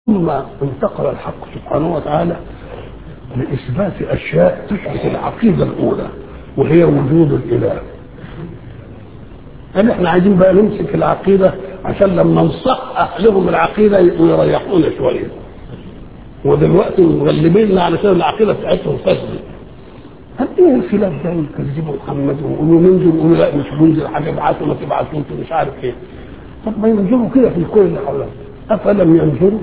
ثم انتقل الحق سبحانه وتعالى لإثبات أشياء تثبت العقيدة الأولى وهي وجود الإله قال احنا عايزين بقى نمسك العقيدة عشان لما نصحح لهم العقيدة يريحونا شوية ودلوقتي مغلبيننا علشان العقيدة بتاعتهم فاسدة طب ايه الخلاف ده يكذبوا محمد ويقولوا ننزل ويقولوا لا مش ننزل حاجة ابعتوا ما تبعتوا انتوا مش عارف ايه طب ما ينظروا كده في الكون اللي حولهم أفلم ينظروا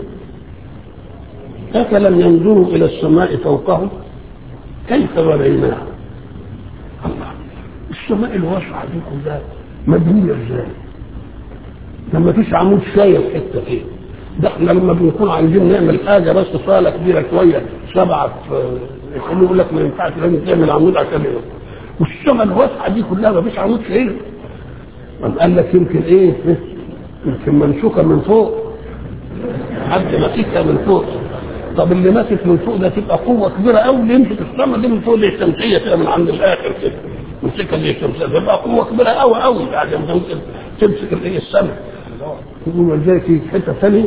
أفلم ينظروا إلى السماء فوقهم كيف بنيناها الله السماء الواسعة دي كلها مبنية ازاي؟ لما فيش عمود شايل حتة فيه ده احنا لما بنكون عايزين نعمل حاجة بس صالة كبيرة شوية سبعة يخلوا يقول لك ما ينفعش لازم تعمل عمود عشان ايه؟ والسماء الواسعة دي كلها ما فيش عمود شايل قال لك يمكن ايه؟ يمكن ممسوكة من فوق حد ماسكها من فوق طب اللي ماسك من فوق ده تبقى قوة كبيرة قوي اللي يمسك السما دي من فوق دي الشمسية كده من عند الآخر كده يمسكها دي الشمسية تبقى قوة كبيرة قوي قوي بعد ما ممكن تمسك الايه السما يقول ولذلك في حتة ثانية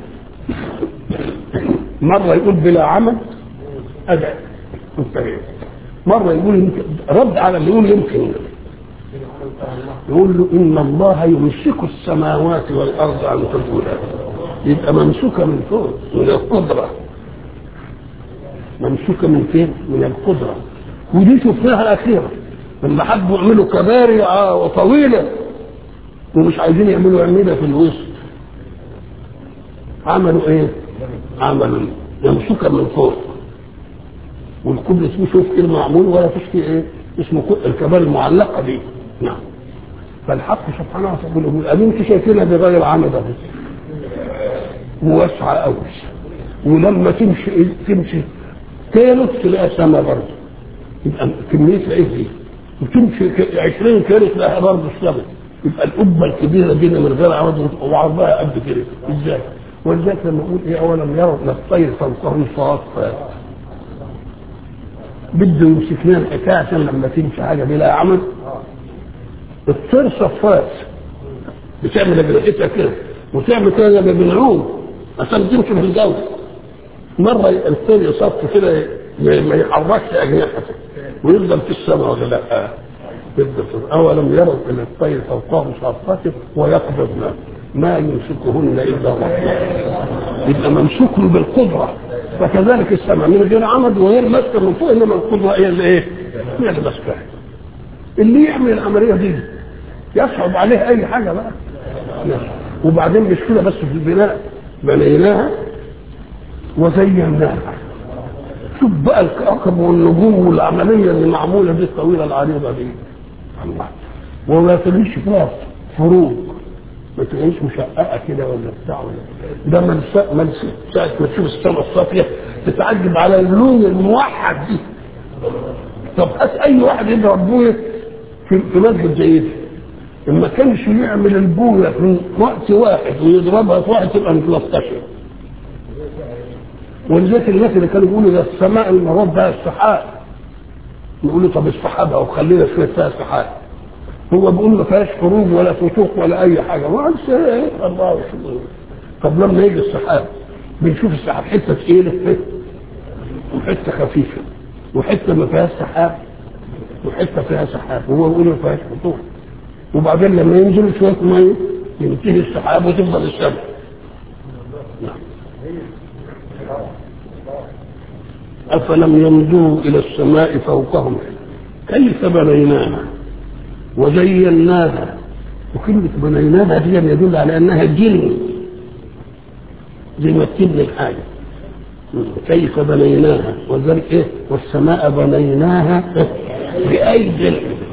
مرة يقول بلا عمل أدعي مرة يقول يمكن رد على اللي يقول يمكن يقول له إن الله يمسك السماوات والأرض أن تزولا يبقى ممسوكة من فوق من القدرة ممسوكة من فين؟ من القدرة ودي شفناها الأخيرة لما حبوا يعملوا كباري وطويلة ومش عايزين يعملوا عميدة في الوسط عملوا ايه؟ عملوا ممسوكة من فوق والكوبري اسمه شوف كده معمول ولا فيش فيه ايه؟ اسمه الكباري المعلقة دي نعم فالحق سبحانه وتعالى يقول أمين شايفينها بغير عمد اهو وواسعة قوي ولما تمشي تمشي كيلو تلاقيها سما برضه يبقى كميتها ايه دي؟ وتمشي 20 كيلو تلاقيها برضه السما يبقى القبه الكبيره دي من غير عمد وعرضها قد كده ازاي؟ ولذلك لما اقول ايه اولم يروا ان الطير فوقهم صافات بده يمسك لنا الحكايه عشان لما تمشي حاجه بلا عمل الطير صفات بتعمل اجنحتها كده وتعمل كده زي بنعوم عشان تمشي في الجو مره الطير يصف كده ما يحركش اجنحته ويفضل في السماء ولا لا يفضل اولم يروا الى الطير فوقهم صافات ويقبضن ما يمسكهن الا الله يبقى ممسوك بالقدره فكذلك السماء من غير عمد وغير مسكه من فوق انما القدره هي اللي ايه؟ هي اللي ماسكاها اللي يعمل العمليه دي يصعب عليه اي حاجه بقى وبعدين مش كده بس في البناء بنيناها وزيناها شوف بقى الكواكب والنجوم والعمليه اللي معموله دي الطويله العريضه دي الله وما تلاقيش فيها فروق ما تلاقيش مشققه كده ولا بتاع ولا ده من من ساعه ما تشوف السماء الصافيه تتعجب على اللون الموحد دي طب هات اي واحد يضرب بويه في مسجد زي ده ما كانش يعمل البويه في وقت واحد ويضربها في واحد تبقى متلطشه ولذلك الناس اللي كانوا بيقولوا ده السماء المراد بها السحاب يقولوا طب السحاب او خلينا شويه فيها سحاب هو بيقول ما فيهاش خروج ولا فتوق ولا اي حاجه ما عادش ايه الله طب لما يجي السحاب بنشوف السحاب حته ثقيله وحته خفيفه وحته ما فيهاش سحاب وحته فيها سحاب وهو بيقول ما فيهاش فتوق وبعدين لما ينزل شويه ميه ينتهي السحاب وتفضل السماء نعم أفلم ينظروا إلى السماء فوقهم كيف بنيناها وزيناها وكلمة بنيناها دي يدل على أنها جن زي ما تبني الحاجة كيف بنيناها وذلك إيه والسماء بنيناها بأيد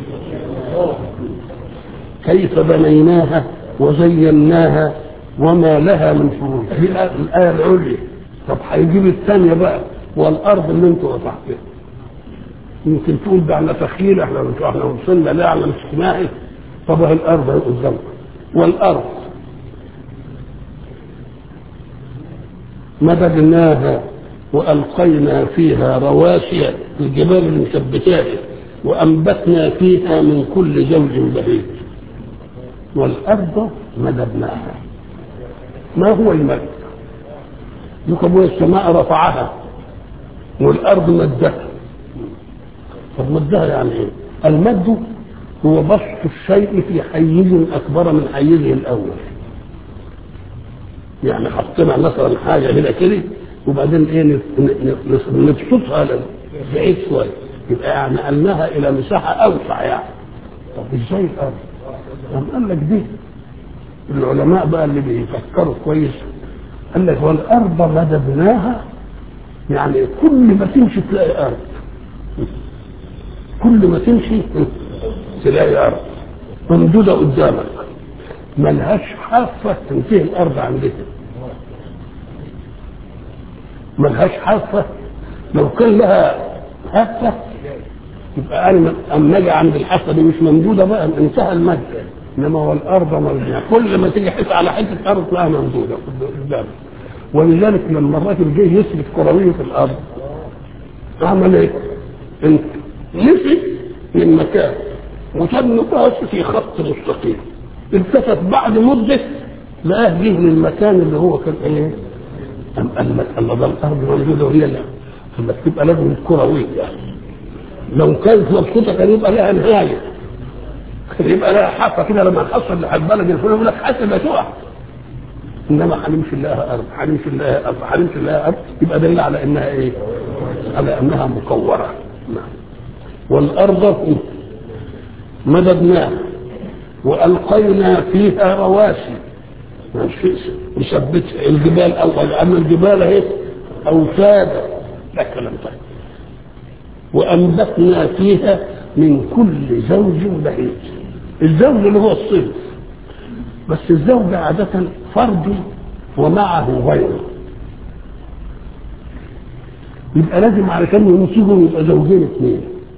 كيف بنيناها وزيناها وما لها من فروج دي الآية العليا طب هيجيب الثانية بقى والأرض اللي انتوا قطعتوها يمكن تقول ده احنا تخيل احنا احنا وصلنا لا احنا مش اجتماعي طب اهي الأرض اهي قدامكم والأرض مددناها وألقينا فيها رواسي الجبال المثبتات وأنبتنا فيها من كل زوج بهيج والأرض مددناها ما هو المد يقول السماء رفعها والارض مدها طب مدها يعني ايه؟ المد هو بسط الشيء في حيز اكبر من حيزه الاول يعني حطينا مثلا حاجه هنا كده وبعدين ايه نبسطها بعيد شويه يبقى يعني نقلناها الى مساحه اوسع يعني طب ازاي الارض؟ قام قال لك دي العلماء بقى اللي بيفكروا كويس قال لك والارض مددناها يعني كل ما تمشي تلاقي ارض كل ما تمشي تلاقي ارض ممدوده قدامك ملهاش حافه تنتهي الارض عندها ملهاش حافه لو كان لها حافه يبقى انا اما اجي عند الحافه دي مش ممدوده بقى انتهى المد انما هو الارض مرجعه كل ما تيجي حته على حته ارض تلاقيها ممدوده قدامك ولذلك لما الراجل جه يثبت كرويه في الارض عمل ايه؟ انت نسي من مكان وكان نقاش في خط مستقيم التفت بعد مده لقاه جه للمكان اللي هو كان ايه؟ أم قال لك الله ده الارض موجوده وهي لا لما تبقى لازم كرويه يعني لو كانت مبسوطه كان يبقى لها نهايه كان يبقى لها حافه كده لما نحصل لحد بلد الفلاني يقول لك حاسب تقع انما هنمشي لها ارض هنمشي لها ارض هنمشي لها ارض يبقى دليل على انها ايه؟ على انها مكوره نعم والارض مددناها والقينا فيها رواسي نثبتها الجبال اول اما الجبال اهي اوتادا ده كلام طيب وانبتنا فيها من كل زوج بهيج الزوج اللي هو الصيف بس الزوج عادة فرد ومعه غيره يبقى لازم علشان ينتجوا يبقى زوجين اثنين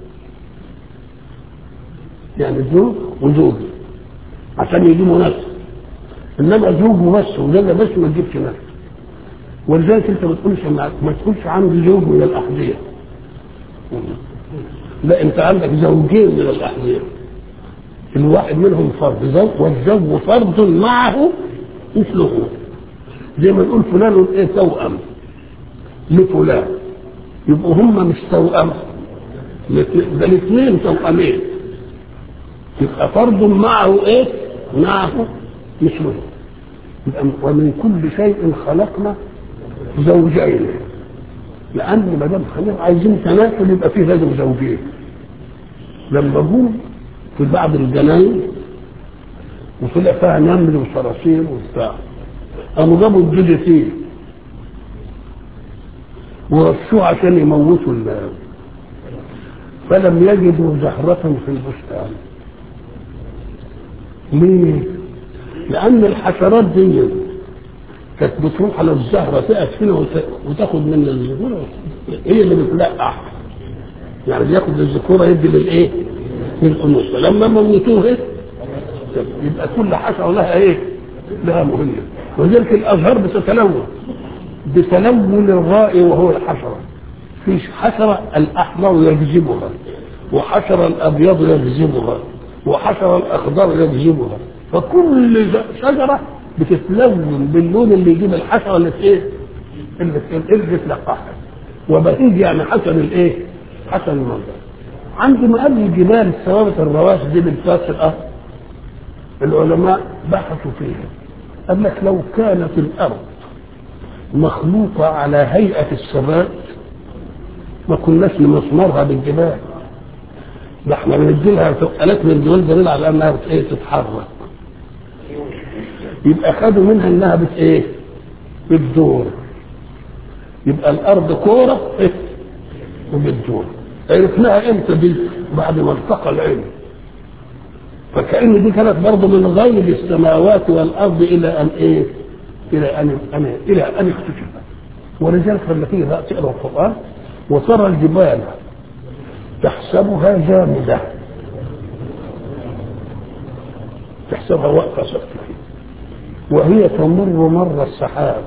يعني زوج وزوج عشان يجيبوا نفس انما زوج وبس وزوجه بس ما تجيبش نفس ولذلك انت ما تقولش ما تقولش عندي زوج من الاحذيه لا انت عندك زوجين من الاحذيه الواحد منهم فرد زوج والزوج فرد معه مثله زي ما نقول فلان ايه توأم لفلان يبقوا هم مش توأم ده الاثنين توأمين يبقى فرد معه ايه معه مثله يبقى ومن كل شيء خلقنا زوجين لان ما دام خلينا عايزين تناسل يبقى فيه لازم زوجين لما جم في بعض الجناين وطلع فيها نمل وصراصير وبتاع قاموا جابوا الدودة فيه ورشوه عشان يموتوا ال فلم يجدوا زهرة في البستان ليه؟ لأن الحشرات دي كانت بتروح على الزهرة تقف هنا وتاخد من الذكورة هي اللي بتلقح يعني بياخد الذكورة يدي للإيه؟ للأنوثة لما موتوه إيه؟ يبقى كل حشرة لها إيه؟ لها مهمة ولذلك الأزهار بتتلون بتلون الرائي وهو الحشرة في حشرة الأحمر يجذبها وحشرة الأبيض يجذبها وحشرة الأخضر يجذبها فكل شجرة بتتلون باللون اللي يجيب الحشرة اللي في ايه؟ اللي في اللي تلقحها وبهيج يعني حسن الايه؟ حسن المنظر عندما قبل الجبال ثوابت الرواسي دي بالفاس الارض العلماء بحثوا فيها قال لك لو كانت الارض مخلوقه على هيئه الثبات ما كناش نمسمرها بالجبال ده احنا بندي لها ثقلات من الجبال دليل على انها بت ايه تتحرك يبقى خدوا منها انها بت ايه بتدور يبقى الارض كوره إيه؟ وبتدور عرفناها امتى دي بعد ما التقى العلم فكأن دي كانت برضه من غير السماوات والارض الى ان ايه الى ان أن الى ان اكتشفت ولذلك لما تيجي تقرا القران وترى الجبال تحسبها جامده تحسبها واقفه سقف وهي تمر مر السحاب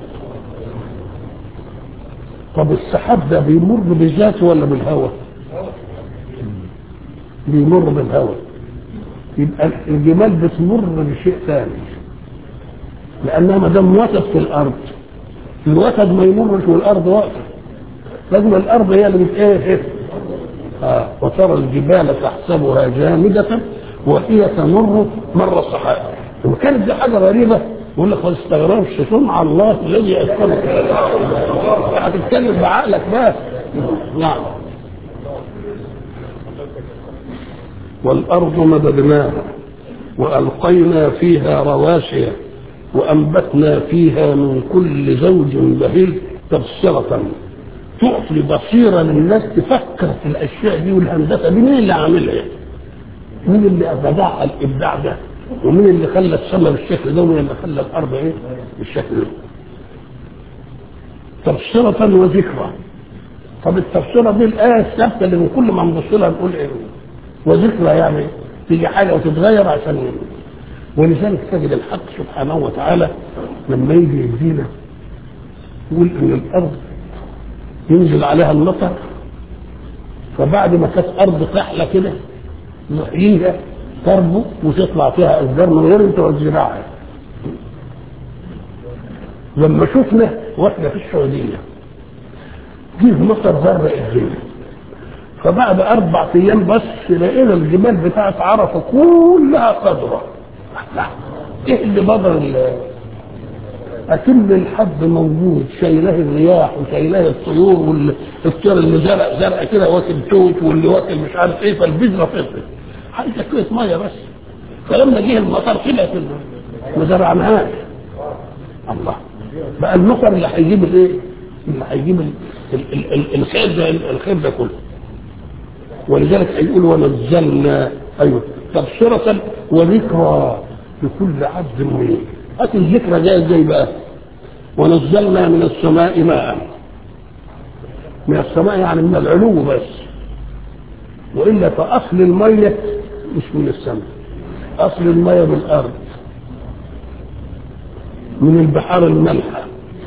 طب السحاب ده بيمر بذاته ولا بالهواء بيمر بالهواء يبقى الجبال بتمر بشيء ثاني لانها ما دام وثب في الارض الوتد ما يمرش والارض واقفه لازم الارض هي اللي بت ايه آه. وترى الجبال تحسبها جامدة وهي تمر مر الصحابة وكانت دي حاجة غريبة يقول لك ما تستغربش صنع الله الذي أتقنك هتتكلم بعقلك بس نعم والأرض مددناها وألقينا فيها رواسي وأنبتنا فيها من كل زوج بهيج تبصرة تعطي بصيرة للناس تفكر في الأشياء دي والهندسة دي مين اللي عاملها؟ مين اللي أبدع الإبداع ده؟ ومين اللي خلى السماء بالشكل ده ومين اللي خلى الأرض إيه؟ بالشكل ده؟ تبصرة وذكرى طب التبصرة دي الآية الثابتة اللي من كل ما نبص لها نقول إيه؟ وذكرى يعني تيجي حاجة وتتغير عشان يعني. ولذلك تجد الحق سبحانه وتعالى لما يجي يدينا يقول ان الارض ينزل عليها المطر فبعد ما كانت ارض كحله كده نحييها تربو وتطلع فيها اشجار من غير انت والزراعه لما شفنا واحنا في السعوديه جه مطر غرق الدنيا فبعد اربع ايام بس لقينا الجبال بتاعت عرفه كلها خضراء ايه اللي بدر اكن الحب موجود شايلاه الرياح وشايلاه الطيور والطير اللي زرع زرع كده واكل توت واللي واكل مش عارف ايه فالبذره فطرت حاجه شويه ميه بس فلما جه المطر طلعت ما زرعناهاش الله بقى المطر اللي هيجيب الايه؟ اللي هيجيب الخير ده الخير ده كله ولذلك هيقول ونزلنا ايوه تبصرة وذكرى لكل عبد منيب هات الذكرى جايه ازاي بقى ونزلنا من السماء ماء من السماء يعني من العلو بس والا فاصل الميه مش من السماء اصل الميه من الارض من البحار المالحه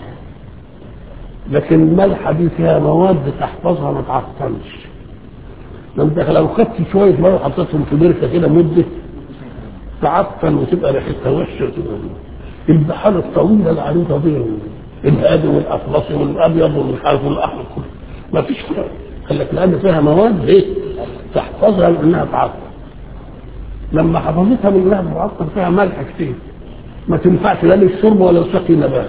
لكن الملحه دي فيها مواد تحفظها ما تعطلش لما لو خدت شويه ميه وحطيتهم في بركه كده مده تعفن وتبقى ريحتها وحشه وتبقى البحار الطويله العريضه دي الهادي والاطلسي والابيض والمش عارف والاحمر كله ما فيش كده قال لك لان فيها مواد ايه تحفظها لانها تعطل لما حفظتها من انها تعطل فيها ملح كتير ما تنفعش لا للشرب ولا لسقي نبات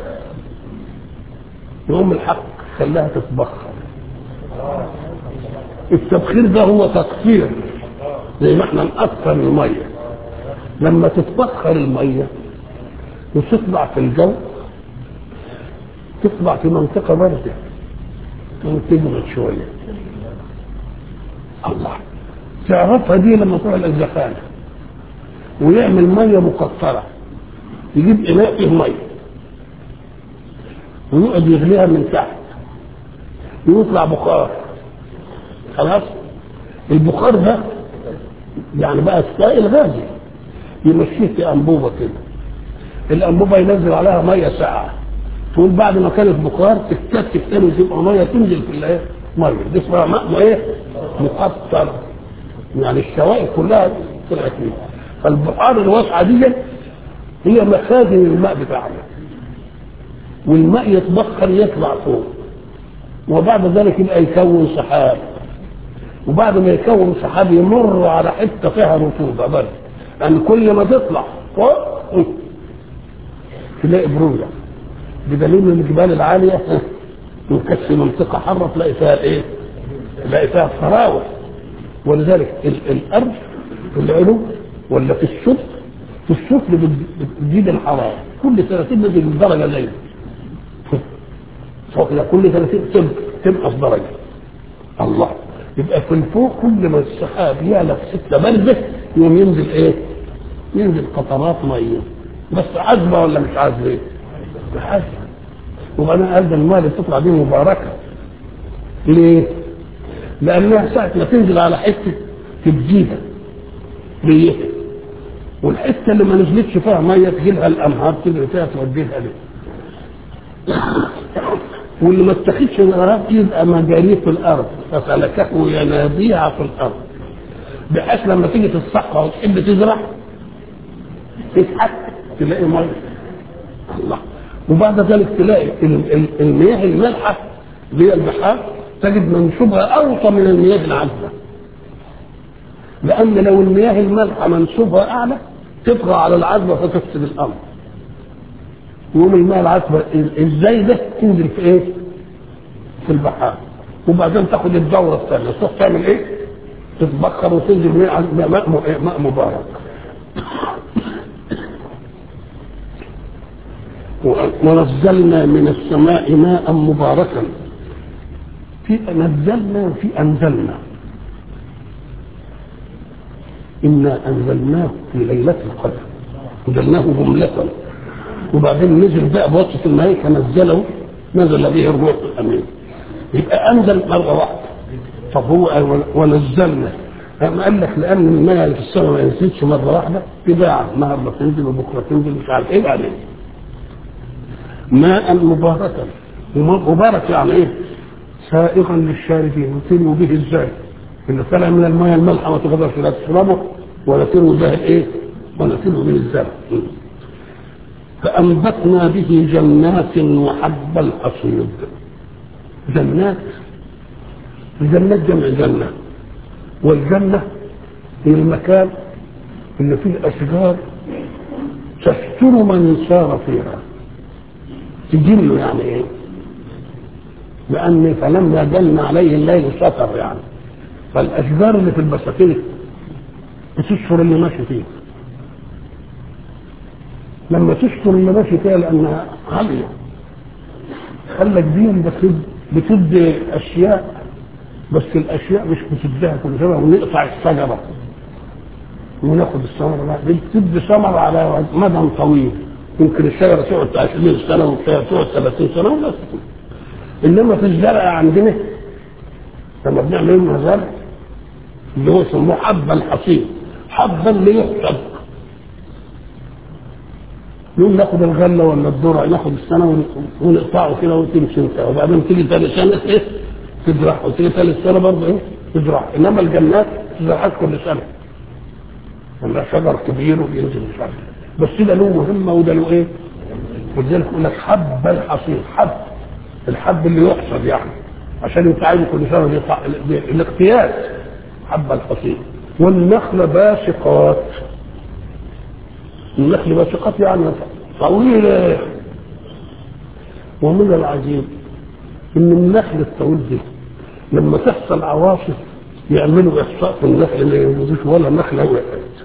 يقوم الحق خلاها تتبخر التبخير ده هو تقصير زي ما احنا نقطر الميه لما تتبخر الميه وتطلع في الجو تطلع في منطقه بارده وتجمد شويه الله تعرفها دي لما تروح الزخانه ويعمل ميه مقطره يجيب اناء فيه ميه ويقعد يغليها من تحت ويطلع بخار خلاص البخار ده يعني بقى سائل غازي يمشيه في انبوبه كده الانبوبه ينزل عليها ميه ساقعه تقول بعد ما كانت بخار تتكتف تاني وتبقى ميه تنزل في الايه؟ ميه دي اسمها ماء ايه؟ مقطر يعني الشوائب كلها طلعت فيه فالبحار الواسعه دي هي مخازن الماء بتاعنا والماء يتبخر يطلع فوق وبعد ذلك يبقى يكون سحاب وبعد ما يكون سحاب يمر على حته فيها رطوبه بس لان كل ما تطلع فوق تلاقي بروده بدليل ان الجبال العاليه وكانت في منطقه حاره تلاقي فيها ايه؟ تلاقي فيها الفراوح ولذلك ال- الارض في العلو ولا في السفل في السفل بت- بتزيد الحراره كل 30 نزل درجه زي فوق ده كل 30 تم- تنقص درجه الله يبقى في الفوق كل ما السحاب يعلى في ستة برده يوم ينزل ايه؟ ينزل قطرات ميه بس عذبه ولا مش عذبه؟ ايه؟ عذبه وبعدين قال ده الماء اللي بتطلع دي مباركه ليه؟ لانها ساعه ما تنزل على حته تبجيها ريتها والحته اللي ما نزلتش فيها ميه تجي لها الانهار تجري فيها توديها ليه واللي ما اتخذش الغراب يبقى مجاريه في الارض فسلكه ينابيع في الارض بحيث لما تيجي تصحى وتحب تزرع تضحك تلاقي ميه الله وبعد ذلك تلاقي ال- ال- المياه المالحه اللي هي البحار تجد منسوبها اوطى من المياه العذبه لان لو المياه المالحه منسوبها اعلى تطغى على العذبه فتفسد الامر يقوم المياه العذبه ازاي ده تنزل في ايه؟ في البحار وبعدين تاخد الدوره الثانيه تروح تعمل ايه؟ تتبخر وتنزل ماء ماء ماء مبارك ونزلنا من السماء ماء مباركا في نزلنا وفي انزلنا انا انزلناه في ليله القدر نزلناه جمله وبعدين نزل بقى بواسطه الملائكه نزله نزل به الروح الامين يبقى انزل مره واحده طب هو ونزلنا أما قال لك لان الماء اللي في السماء ما ينزلش مره واحده تباع النهارده تنزل وبكره تنزل مش عارف ايه بعدين ماء مباركا مبارك يعني ايه؟ سائغا للشاربين يتلو به ازاي؟ اللي طالع من الماء المالحه ما تقدرش لا تشربه ولا تروي به الايه؟ ولا تروي به الزرع فأنبتنا به جنات وحب الحصيد جنات الجنات جمع جنة والجنة هي المكان اللي فيه الأشجار تستر من سار فيها تجن يعني ايه لأن فلما جن عليه الليل ستر يعني فالأشجار اللي في البساتين بتستر اللي ماشي فيه لما تستر اللي ماشي فيها لأنها عالية قال لك دي بتد بتدي أشياء بس الأشياء مش بتديها كل سنة ونقطع الشجرة وناخد الثمرة دي بتدي ثمرة على مدى طويل يمكن الشجرة تقعد 20 سنة والشجرة تقعد 30 سنة ولا إنما في الزرع عندنا لما بنعمل لنا زرع اللي هو يسموه حبا الحصيد حبا ليحسب يوم ناخد الغله ولا الذره ناخد السنه ونقطعه كده وتمشي انت وبعدين تيجي ثاني سنه ايه تزرع وتيجي ثالث سنه برضه ايه تزرع انما الجنات تزرعات كل سنه لما شجر كبير وبينزل مش عارف بس ده له مهمه وده له ايه ولذلك يقول لك حب الحصيد حب الحب اللي يحصد يعني عشان يتعامل كل سنه يطلع الاقتياس حب الحصيد والنخل باسقات النخل باسقات يعني طويلة ومن العجيب ان النخل الطويل دي لما تحصل عواصف يعملوا احصاء في النخل ما يوجدوش ولا نخله وقعت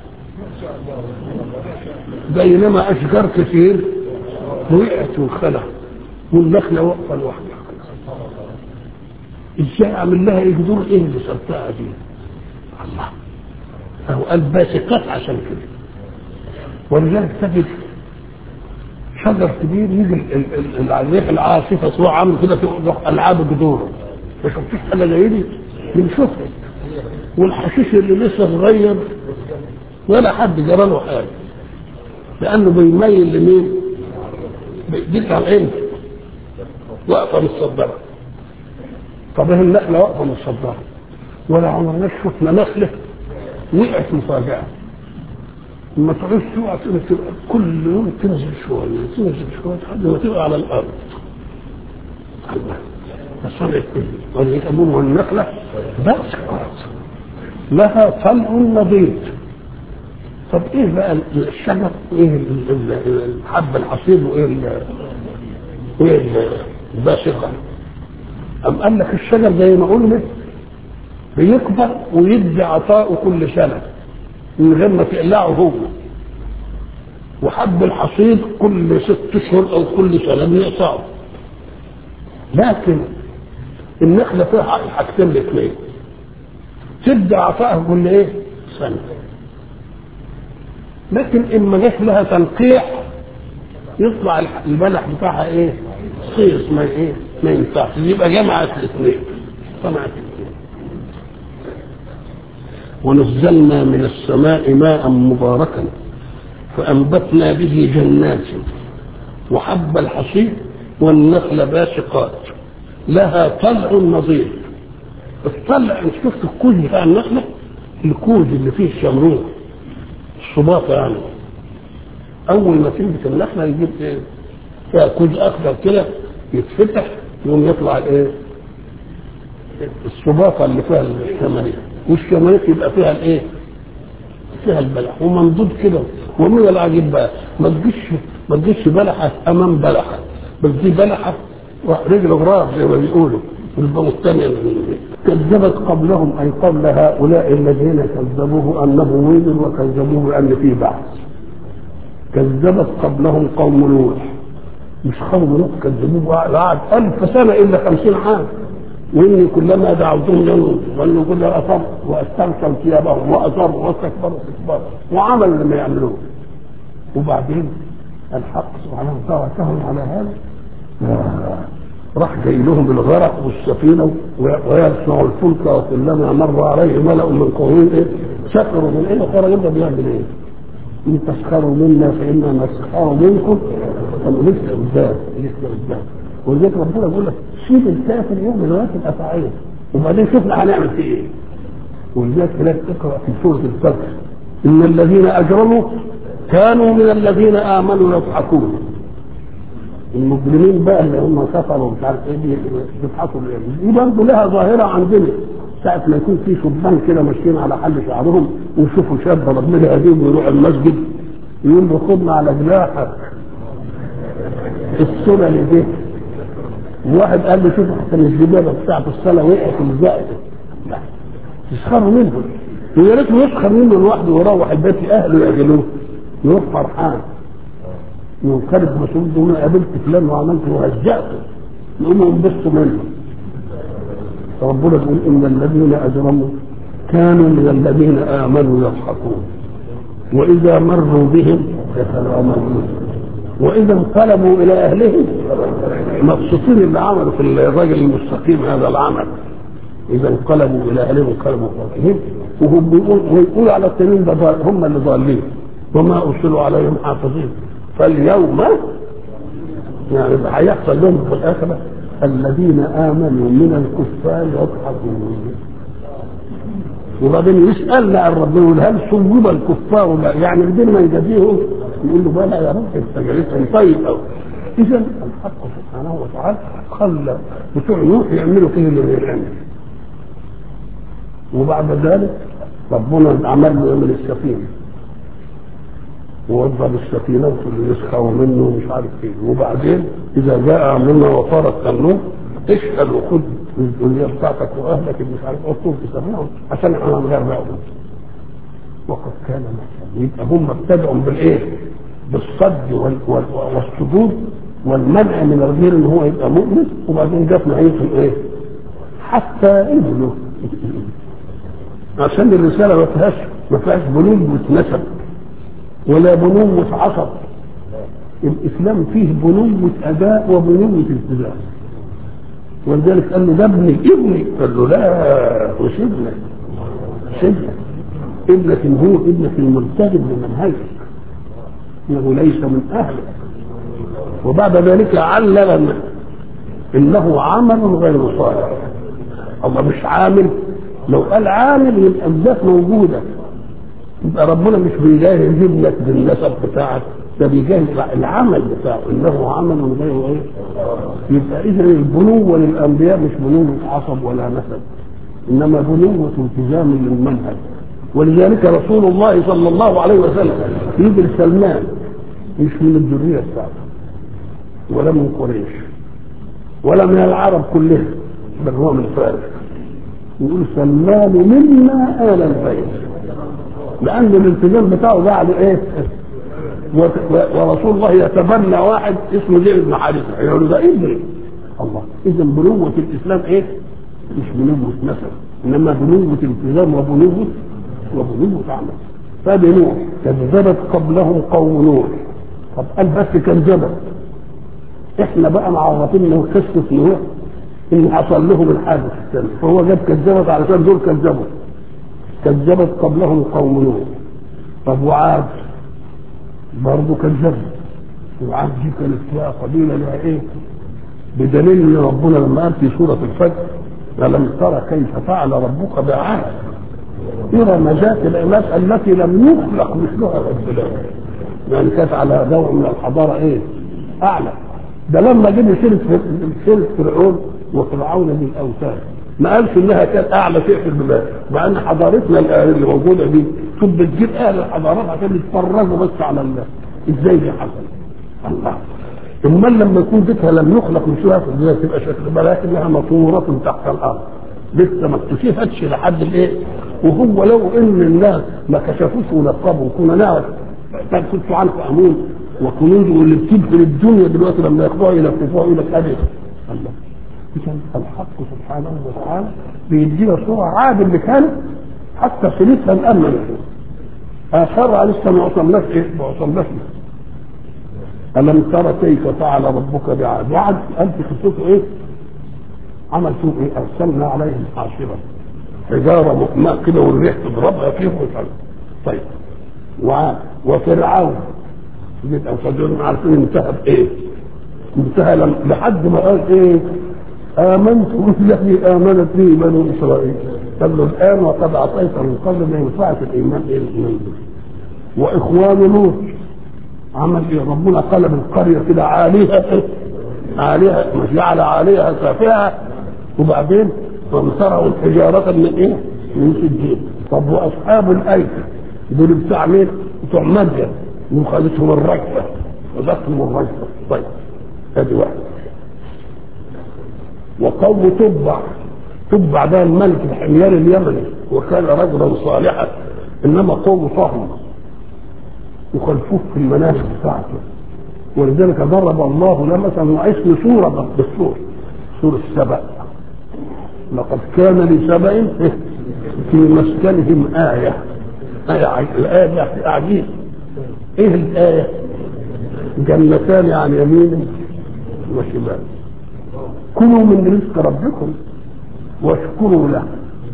بينما اشجار كثير وقعت وانخلع والنخله واقفه لوحدها ازاي اعمل لها جذور ايه اللي صرتها دي الله هو قال باسقات عشان كده ولذلك تجد شجر كبير يجي الريح العاصفه تروح عامل كده تروح العاب جذوره ما شفتوش حاجه زي دي بنشوفها والحشيش اللي لسه صغير ولا حد جرى له حاجه لانه بيميل لمين؟ بيديك على العين واقفه متصدره طب هي النخله واقفه متصدره ولا عمرنا شفنا نخله وقعت مفاجاه لما تعوز تقع تبقى كل يوم تنزل شويه تنزل شويه لحد ما تبقى على الارض الله فصلت ولذلك ابوه النخله باسقات لها طلع نضيد طب ايه بقى الشجر وايه الحب الحصيد وايه وايه الباسقه أم قال لك الشجر زي ما قلنا بيكبر ويدي عطاءه كل سنه من غير ما تقلعه هو وحب الحصيد كل ست اشهر او كل سنه بيقطعه لكن النخله فيها حاجتين الاثنين تبدا عطائها كل ايه؟ سنه لكن اما جت لها تنقيح يطلع البلح بتاعها ايه؟ صيص ما ايه؟ ما ينفعش يبقى جمعت الاثنين جمعت الاثنين ونزلنا من السماء ماء مباركا فأنبتنا به جنات وحب الحصيد والنخل باسقات لها طلع نظيف الطلع انت شفت الكوز بتاع النخلة الكوز اللي فيه الشمروخ الصباطة يعني أول ما تنبت النخلة يجيب إيه؟ فيها كوز اخضر كده يتفتح يقوم يطلع الايه الصباطه اللي فيها الشماريخ والشماريخ يبقى فيها الايه فيها البلح وممدود كده ومن العجيب بقى ما تجيش ما تجيش بلحه امام بلحه بس دي بلحه رجل غراب زي ما بيقولوا يبقى مقتنع كذبت قبلهم اي قبل هؤلاء الذين كذبوه انه ويل وكذبوه بان في بعث كذبت قبلهم قوم نوح مش قوم نوح كذبوه قعد ألف سنة إلا خمسين عام وإني كلما دعوتهم لهم ظنوا كل أصر واستغشوا ثيابهم وأصروا واستكبروا استكبارا وعملوا لما يعملوه وبعدين الحق سبحانه وتعالى سهل على هذا راح جاي لهم بالغرق والسفينة ويصنع الفلك وكلما مر عليه ملأ من قومه إيه سخروا من إيه وقال يبقى بيعمل إيه إن تسخروا منا فإنا نسخر منكم طب لسه قدام لسه قدام ولذلك ربنا بيقول لك سيب الكافر يوم الوقت الأفعال وبعدين شوفنا هنعمل فيه إيه ولذلك تلاقي تقرأ في سورة الفجر إن الذين أجرموا كانوا من الذين آمنوا يضحكون المجرمين بقى اللي هم كفروا ومش عارف ايه بيضحكوا دي برضه لها ظاهره عندنا ساعة ما يكون في شبان كده ماشيين على حل شعرهم ويشوفوا شاب ربنا يهديهم ويروح المسجد يقول له خدنا على جناحك السنة اللي دي واحد قال له شوف حتى الجبابة بتاعت الصلاة وقعت الزائد يسخروا منه ويا ريته يسخر منه لوحده ويروح البيت اهله يعجلوه يروح فرحان ينقلب مسؤول يقول قابلت فلان وعملت وهزأته يقوموا ينبسطوا منه ربنا يقول ان الذين اجرموا كانوا من الذين امنوا يضحكون واذا مروا بهم يتغامزون واذا انقلبوا الى اهلهم مبسوطين اللي عملوا في الراجل المستقيم هذا العمل اذا انقلبوا الى اهلهم انقلبوا فاكهين وهم بيقول ويقول على التنين ده هم اللي ضالين وما ارسلوا عليهم حافظين فاليوم يعني هيحصل لهم في الاخره الذين امنوا من الكفار يضحكون وبعدين يسالنا عن ربنا يقول هل صوب الكفار لا يعني بدون ما يجازيهم يقول له بلى يا رب انت جالسهم طيب قوي اذا الحق سبحانه وتعالى خلى بتوع نوح يعملوا فيه اللي بيعمل وبعد ذلك ربنا عمل له يعمل السفينه ووضب السفينه واللي يسخروا منه ومش عارف ايه وبعدين اذا جاء امرنا وفارت النور اشهد وخد الدنيا بتاعتك واهلك اللي مش عارف اطلب بسفينه عشان احنا نغرقهم وقد كان مثلا يبقى هم ابتدعوا بالايه؟ بالصد وال وال والسجود والمنع من الغير ان هو يبقى مؤمن وبعدين جت نهايته ايه؟ حتى ابنه عشان الرساله ما فيهاش ما فيهاش بنوة نسب ولا بنوة عصب الاسلام فيه بنوة اداء وبنوة التزام ولذلك قال له ده ابني ابني قال له لا مش ابنك مش ابنك ابنك هو ابنك الملتزم بمنهجك انه ليس من اهلك وبعد ذلك علل انه عمل غير صالح الله مش عامل لو قال عامل يبقى الذات موجوده يبقى ربنا مش بيجاهد ابنك بالنسب بتاعك ده بيجاهد العمل بتاعه انه عمل غير ايه يبقى اذا البنوه للانبياء مش بنوه عصب ولا نسب انما بنوه التزام للمنهج ولذلك رسول الله صلى الله عليه وسلم يجي سلمان مش من الذريه بتاعته ولا من قريش ولا من العرب كلها بل هو من فارس يقول سلمان منا آل البيت لأن الالتزام بتاعه بعد إيه؟ ورسول الله يتبنى واحد اسمه زيد بن حارثة يقول ده ابني الله إذا بنوة الإسلام إيه؟ مش بنوة نسب إنما بنوة التزام وبنوة وبنوة عمل فبنوح كذبت قبلهم قوم نوح طب قال بس كذبت احنا بقى معرفين انه قصه نوح ان حصل لهم الحادث الثاني فهو جاب كذبت علشان دول كذبوا كذبت قبلهم قوم نوح طب وعاد برضه كذبوا وعاد دي كانت فيها قبيله لها ايه بدليل ان ربنا لما قال في سوره الفجر ألم ترى كيف فعل ربك بعاد إرم ذات العماد التي لم يخلق مثلها في البلاد يعني كانت على نوع من الحضاره ايه؟ اعلى ده لما جه سيره سيره فرعون وفرعون ذي الاوتاد ما قالش انها كانت اعلى شيء في البلاد مع ان حضارتنا اللي موجوده دي تبقى بتجيب اهل الحضارات عشان يتفرجوا بس على الله ازاي دي حصل الله امال لما يكون بيتها لم يخلق مثلها في البلاد تبقى شكل ولكنها مطوره تحت الارض لسه ما اكتشفتش لحد الايه وهو لو ان الناس ما كشفوش ونقبوا كنا نعرف كنت عنك امون وكنوز واللي بتدخل الدنيا دلوقتي لما ياخدوها يلففوها يقول لك ابدا الله اذا الحق سبحانه وتعالى بيدينا صوره عاد اللي كانت حتى صلتها نامن اثرها لسه ما وصلناش ايه ما وصلناش الم ترى كيف فعل ربك بعاد وعد انت قصته ايه عمل فيهم ايه ارسلنا عليهم حاصبا حجاره مهمه كده والريح تضربها فيهم وتعمل طيب وعاد وفرعون يبقى فدول عارفين انتهى بايه انتهى لحد ما قال ايه امنت بالذي امنت به بنو اسرائيل قال له الان وقد اعطيت من قبل ما ينفعش الايمان ايه الايمان به واخوان لوط عمل ايه ربنا قلب القريه كده عاليها عاليها جعل عليها سافها وبعدين وامطروا حجارة من ايه؟ من سجين طب واصحاب الايكه دول بتاع مين؟ بتوع مدين وخدتهم الرجفه وذاتهم الرجفه طيب ادي واحد وقوم تبع تبع ده الملك الحمير اليمني وكان رجلا صالحا انما قوم صهم وخلفوه في المناسك بتاعته ولذلك ضرب الله له مثلا اسم سوره بالسور سوره السبأ لقد كان لسبأ في مسكنهم آية آية الآية دي عجيب إيه الآية؟ جنتان عن يمين وشمال كلوا من رزق ربكم واشكروا له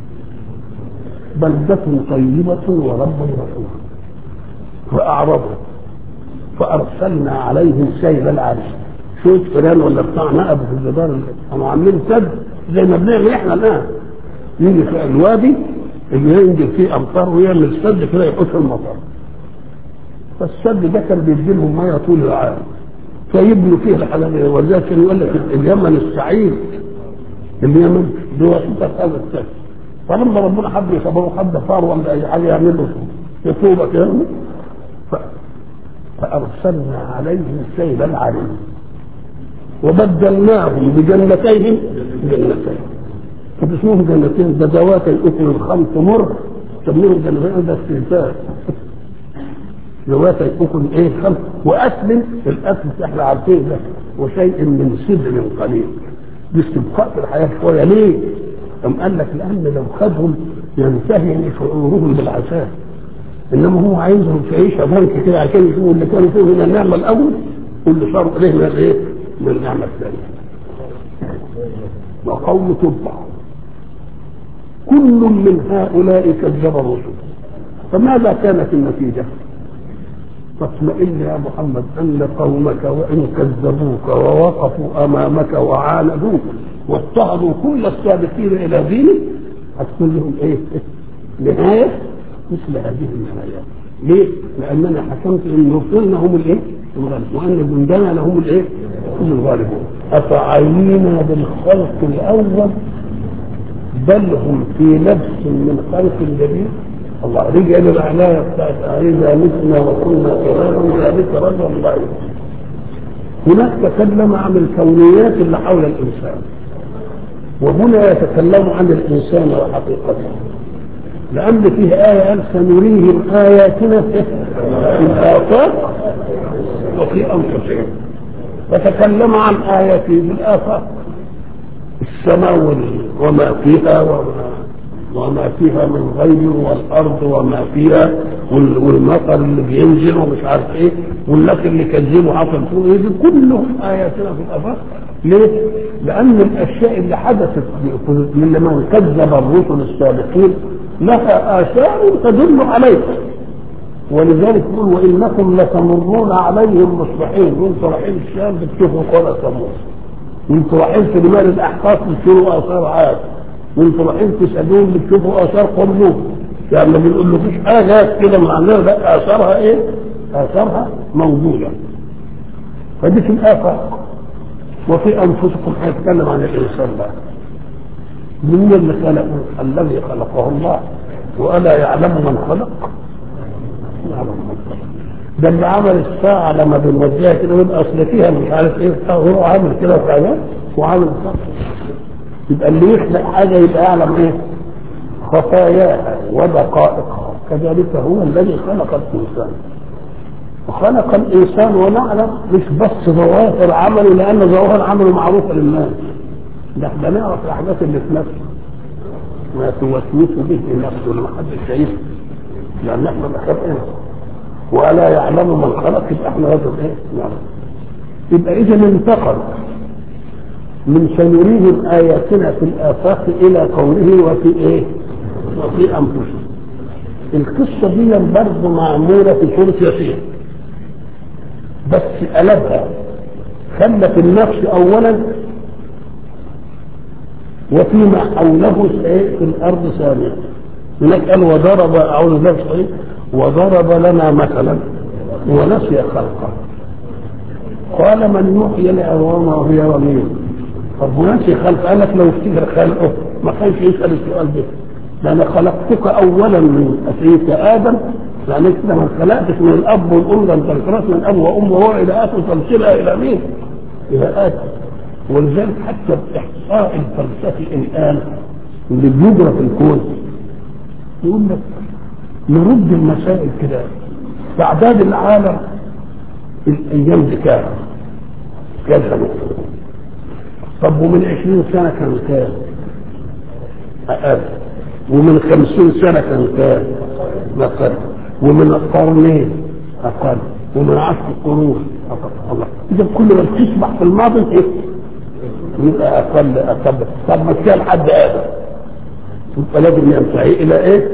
بلدة طيبة ورب غفور فأعرضوا فأرسلنا عليهم سيل العرش شوية فلان ولا بتاع نقب في الجدار كانوا عاملين سد زي ما بنعمل احنا الآن يجي في الوادي اللي ينزل فيه أمطار ويعمل سد كده يحوش المطر فالسد ده كان بيدي لهم ميه طول العام فيبنوا فيه الحلال ولذلك كان يقول لك اليمن السعيد اليمن بواسطه هذا السد فلما ربنا حب يصبره حد فار ولا اي حاجه يعمل له رطوبه كده فارسلنا عليهم سيل العريم وبدلناهم بجنتيهم جنتين طب اسمهم جنتين ده ذوات الاكل الخمس مر سميهم جنتين ده استهزاء ذوات الاكل ايه خمس واكل الاكل احنا عارفين ده وشيء من سدر قليل دي استبقاء في الحياه شويه ليه؟ أم قال لك لأن لو خدهم ينتهي شعورهم بالعذاب إنما هو عايزهم في عيشة بنك كده عشان يشوفوا اللي كانوا فيه من النعمة الأول واللي صاروا إليه من الإيه؟ من النعمة الثانية. وقوم تبع كل من هؤلاء كذب الرسل فماذا كانت النتيجة؟ فاطمئن يا محمد أن قومك وإن كذبوك ووقفوا أمامك وعاندوك واضطهدوا كل السابقين إلى دينك هتكون لهم إيه؟ نهاية مثل هذه النهايات ليه؟ لأننا حكمت أن رسلنا هم الإيه؟ الغالبون وأن جندنا لهم الإيه؟ هم الغالبون أفعينا بالخلق الأول بل هم في لبس من خلق جديد الله رجع للعناية بتاعت إذا متنا وكنا ترابا ذلك رجل ضعيف هناك تكلم عن الكونيات اللي حول الإنسان وهنا يتكلم عن الإنسان وحقيقته لأن فيه آية قال سنريهم آياتنا في الآفاق وفي أنفسهم فتكلم عن آياته في الآفاق السماء وما فيها وما وما فيها من غير والارض وما فيها والمطر اللي بينزل ومش عارف ايه والناس اللي كذبوا حصل فيه دي كلهم اياتنا في الافاق ليه؟ لان الاشياء اللي حدثت من من كذب الرسل السابقين لها اثار تدل عليها ولذلك يقول وانكم لتمرون عليهم مصبحين وانتم رايحين الشام بتشوفوا قرى ثمود وانتم رايحين في رمال الاحقاف بتشوفوا اثار عاد وانتم رايحين تسالوهم بتشوفوا اثار قرنوط يعني ما بنقولكوش حاجه كده معناها لا اثارها ايه؟ اثارها موجوده فدي في الافاق وفي انفسكم هيتكلم عن الانسان بقى من اللي خلقه الذي خلقه الله والا يعلم من خلق يعلم من خلق ده اللي عمل الساعة لما بنوجهها كده يبقى أصل فيها مش عارف إيه هو عامل كده وكذا وعامل صح يبقى اللي يخلق حاجة يبقى يعلم إيه خفاياها ودقائقها كذلك هو الذي خلق الإنسان وخلق الإنسان ونعلم مش بس ظواهر عمله لأن ظواهر عمله معروفة للناس ده احنا نعرف الأحداث اللي في نفسه ما توسوس به نفسه اللي ما حدش شايفه لأن احنا ما خلقنا ولا يعلم من خلق يبقى احنا لازم ايه نعلم يبقى اذا انتقل من سنريهم اياتنا في الافاق الى قوله وفي ايه وفي انفسهم القصه دي برضه معموله في سوره ياسين بس قلبها خلت النفس اولا وفيما حوله في الارض ثانيا هناك قال وضرب اعوذ بالله من الشيطان وضرب لنا مثلا ونسي خلقه قال من يحيي العظام وهي رميم طب ونسي خلقه قال لك لو افتكر خلقه ما كانش يسال السؤال ده ده انا خلقتك اولا من اسريك ادم يعني كده ما خلقتك من الاب والام ده انت خلقت من اب وام وهو الى اخر تمثيلها الى مين؟ الى ادم ولذلك حتى الاحصاء الفلسفي الان اللي بيجرى في الكون يقول لك نرد المسائل كده تعداد العالم الايام دي كام؟ كذا طب ومن عشرين سنة كان كام؟ أقل ومن خمسين سنة كان كام؟ أقل ومن قرنين أقل ومن عشر قرون أقل الله إذا كل ما تسبح في الماضي إيه؟ يبقى أقل أقل طب ما كان حد آدم يبقى لازم ينتهي إلى إيه؟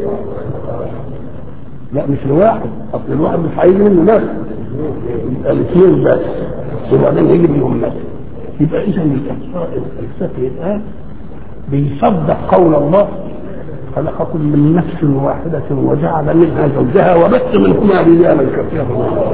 لا مش الواحد اصل الواحد مش هيجي منه ناس يبقى الاثنين بس وبعدين يجي منهم ناس يبقى اذا الاحصاء الفلسفي الان بيصدق قول الله خلقكم من نفس واحدة وجعل منها زوجها وبث منهما رجالا كثيرا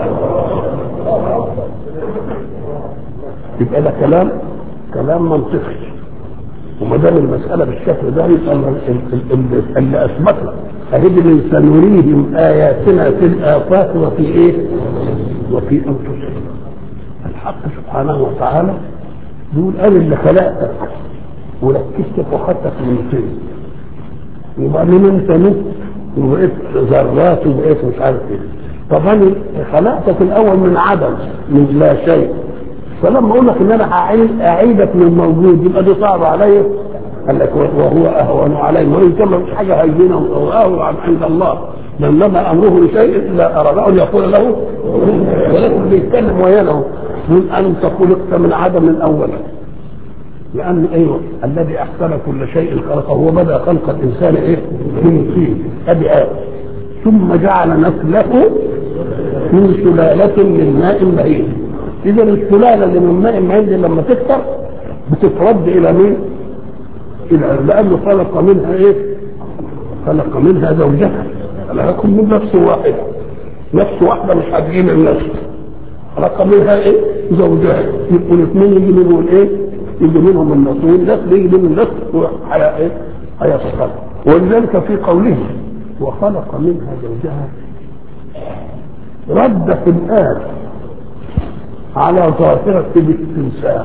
يبقى ده كلام كلام منطقي وما دام المسألة بالشكل ده يبقى اللي أثبتنا أهد من سنريهم آياتنا في الآفاق وفي إيه؟ وفي أنفسهم الحق سبحانه وتعالى يقول أنا اللي خلقتك وركزتك وخدتك من طين وبعدين أنت مت وبقيت ذرات وبقيت مش عارف إيه طب أنا خلقتك الأول من عدم من لا شيء فلما اقول لك ان انا هعيد اعيدك من موجود يبقى دي صعبه عليا قال لك وهو اهون علي وان كان مش حاجه هينه واهون عند الله انما امره لشيء الا اراد ان يقول له ولكن بيتكلم وياه من ان خلقت من عدم اولا لان ايوه الذي احسن كل شيء خلقه هو بدا خلق الانسان ايه؟ من طين ادي آه. ثم جعل نسله من سلاله من ماء مهين اذا السلاله اللي من ماء مهين دي لما تكتر بتترد الى مين؟ الى لانه خلق منها ايه؟ خلق منها زوجها خلقكم من نفس واحده نفس واحده مش هتجي من نفس خلق منها ايه؟ زوجها يبقوا الاثنين يجي منهم ايه؟ يجي منهم النص والنسل يجي منهم النسل وحياة ايه؟ حياة الخلق ولذلك في قوله وخلق منها زوجها رد في الآن على ظاهرة الاستنساخ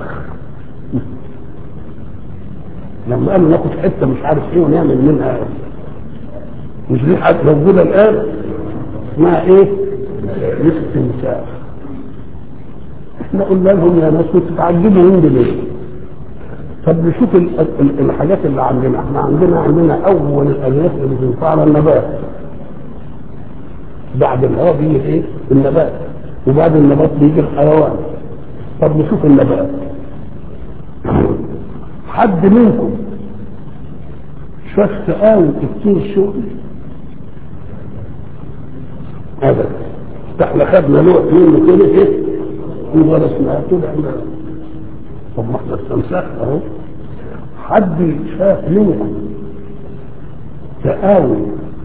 لما قالوا ناخد حتة مش عارف ايه ونعمل منها مش دي حاجة موجودة الآن اسمها ايه؟ الاستنساخ احنا قلنا لهم يا ناس تتعجبوا من ليه؟ طب نشوف الحاجات اللي عندنا احنا عندنا عندنا اول الالياف اللي بتنفعنا النبات بعد الهواء بيجي ايه؟ النبات وبعد النبات بيجي الحيوان طب نشوف النبات حد منكم شاف تقاوي كتير شغل ابدا احنا خدنا نوع منه كده ايه ودرسناه طلع طب ما احنا استنسخنا اهو حد شاف منكم تقاوي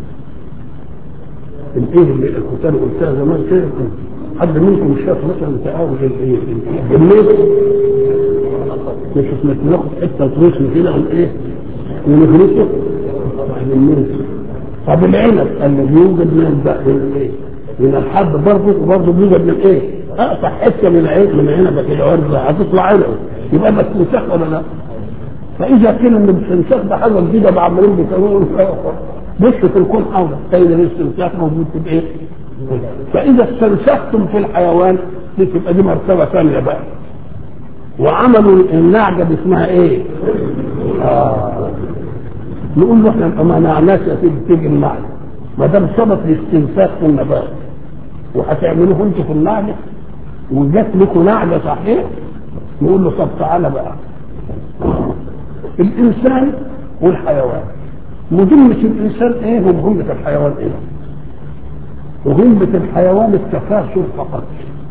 الايه اللي كنت انا قلتها زمان كده حد منكم شاف مثلا تقاوي الجنيه نشوف ناخد حته تروسنا كده ون ايه ونهرسه ونمرسه طب العنب الذي يوجد من الب- من الايه؟ من الحب برضه وبرضه بيوجد من ايه؟ اقطع حته من العين من عنبه كده ورده هتطلع عنب يبقى ده استنساخ ولا لا؟ فاذا كان ان الاستنساخ ده حاجه جديده بقى عمالين بيسووا بص في الكون حوله تلاقي الاستنساخ موجود في الايه؟ فاذا استنسختم في الحيوان دي تبقى دي مرتبه ثانيه بقى وعملوا النعجه دي اسمها ايه؟ آه. نقول له احنا ما منعناش يا سيدي تيجي النعجه ما دام ثبت الاستنساخ في النبات وهتعملوه انتوا في النعجه وجات لكم نعجه صحيح نقول له طب تعالى بقى الانسان والحيوان مهمة الانسان ايه ومهمة الحيوان ايه؟ مهمة الحيوان التكاثر فقط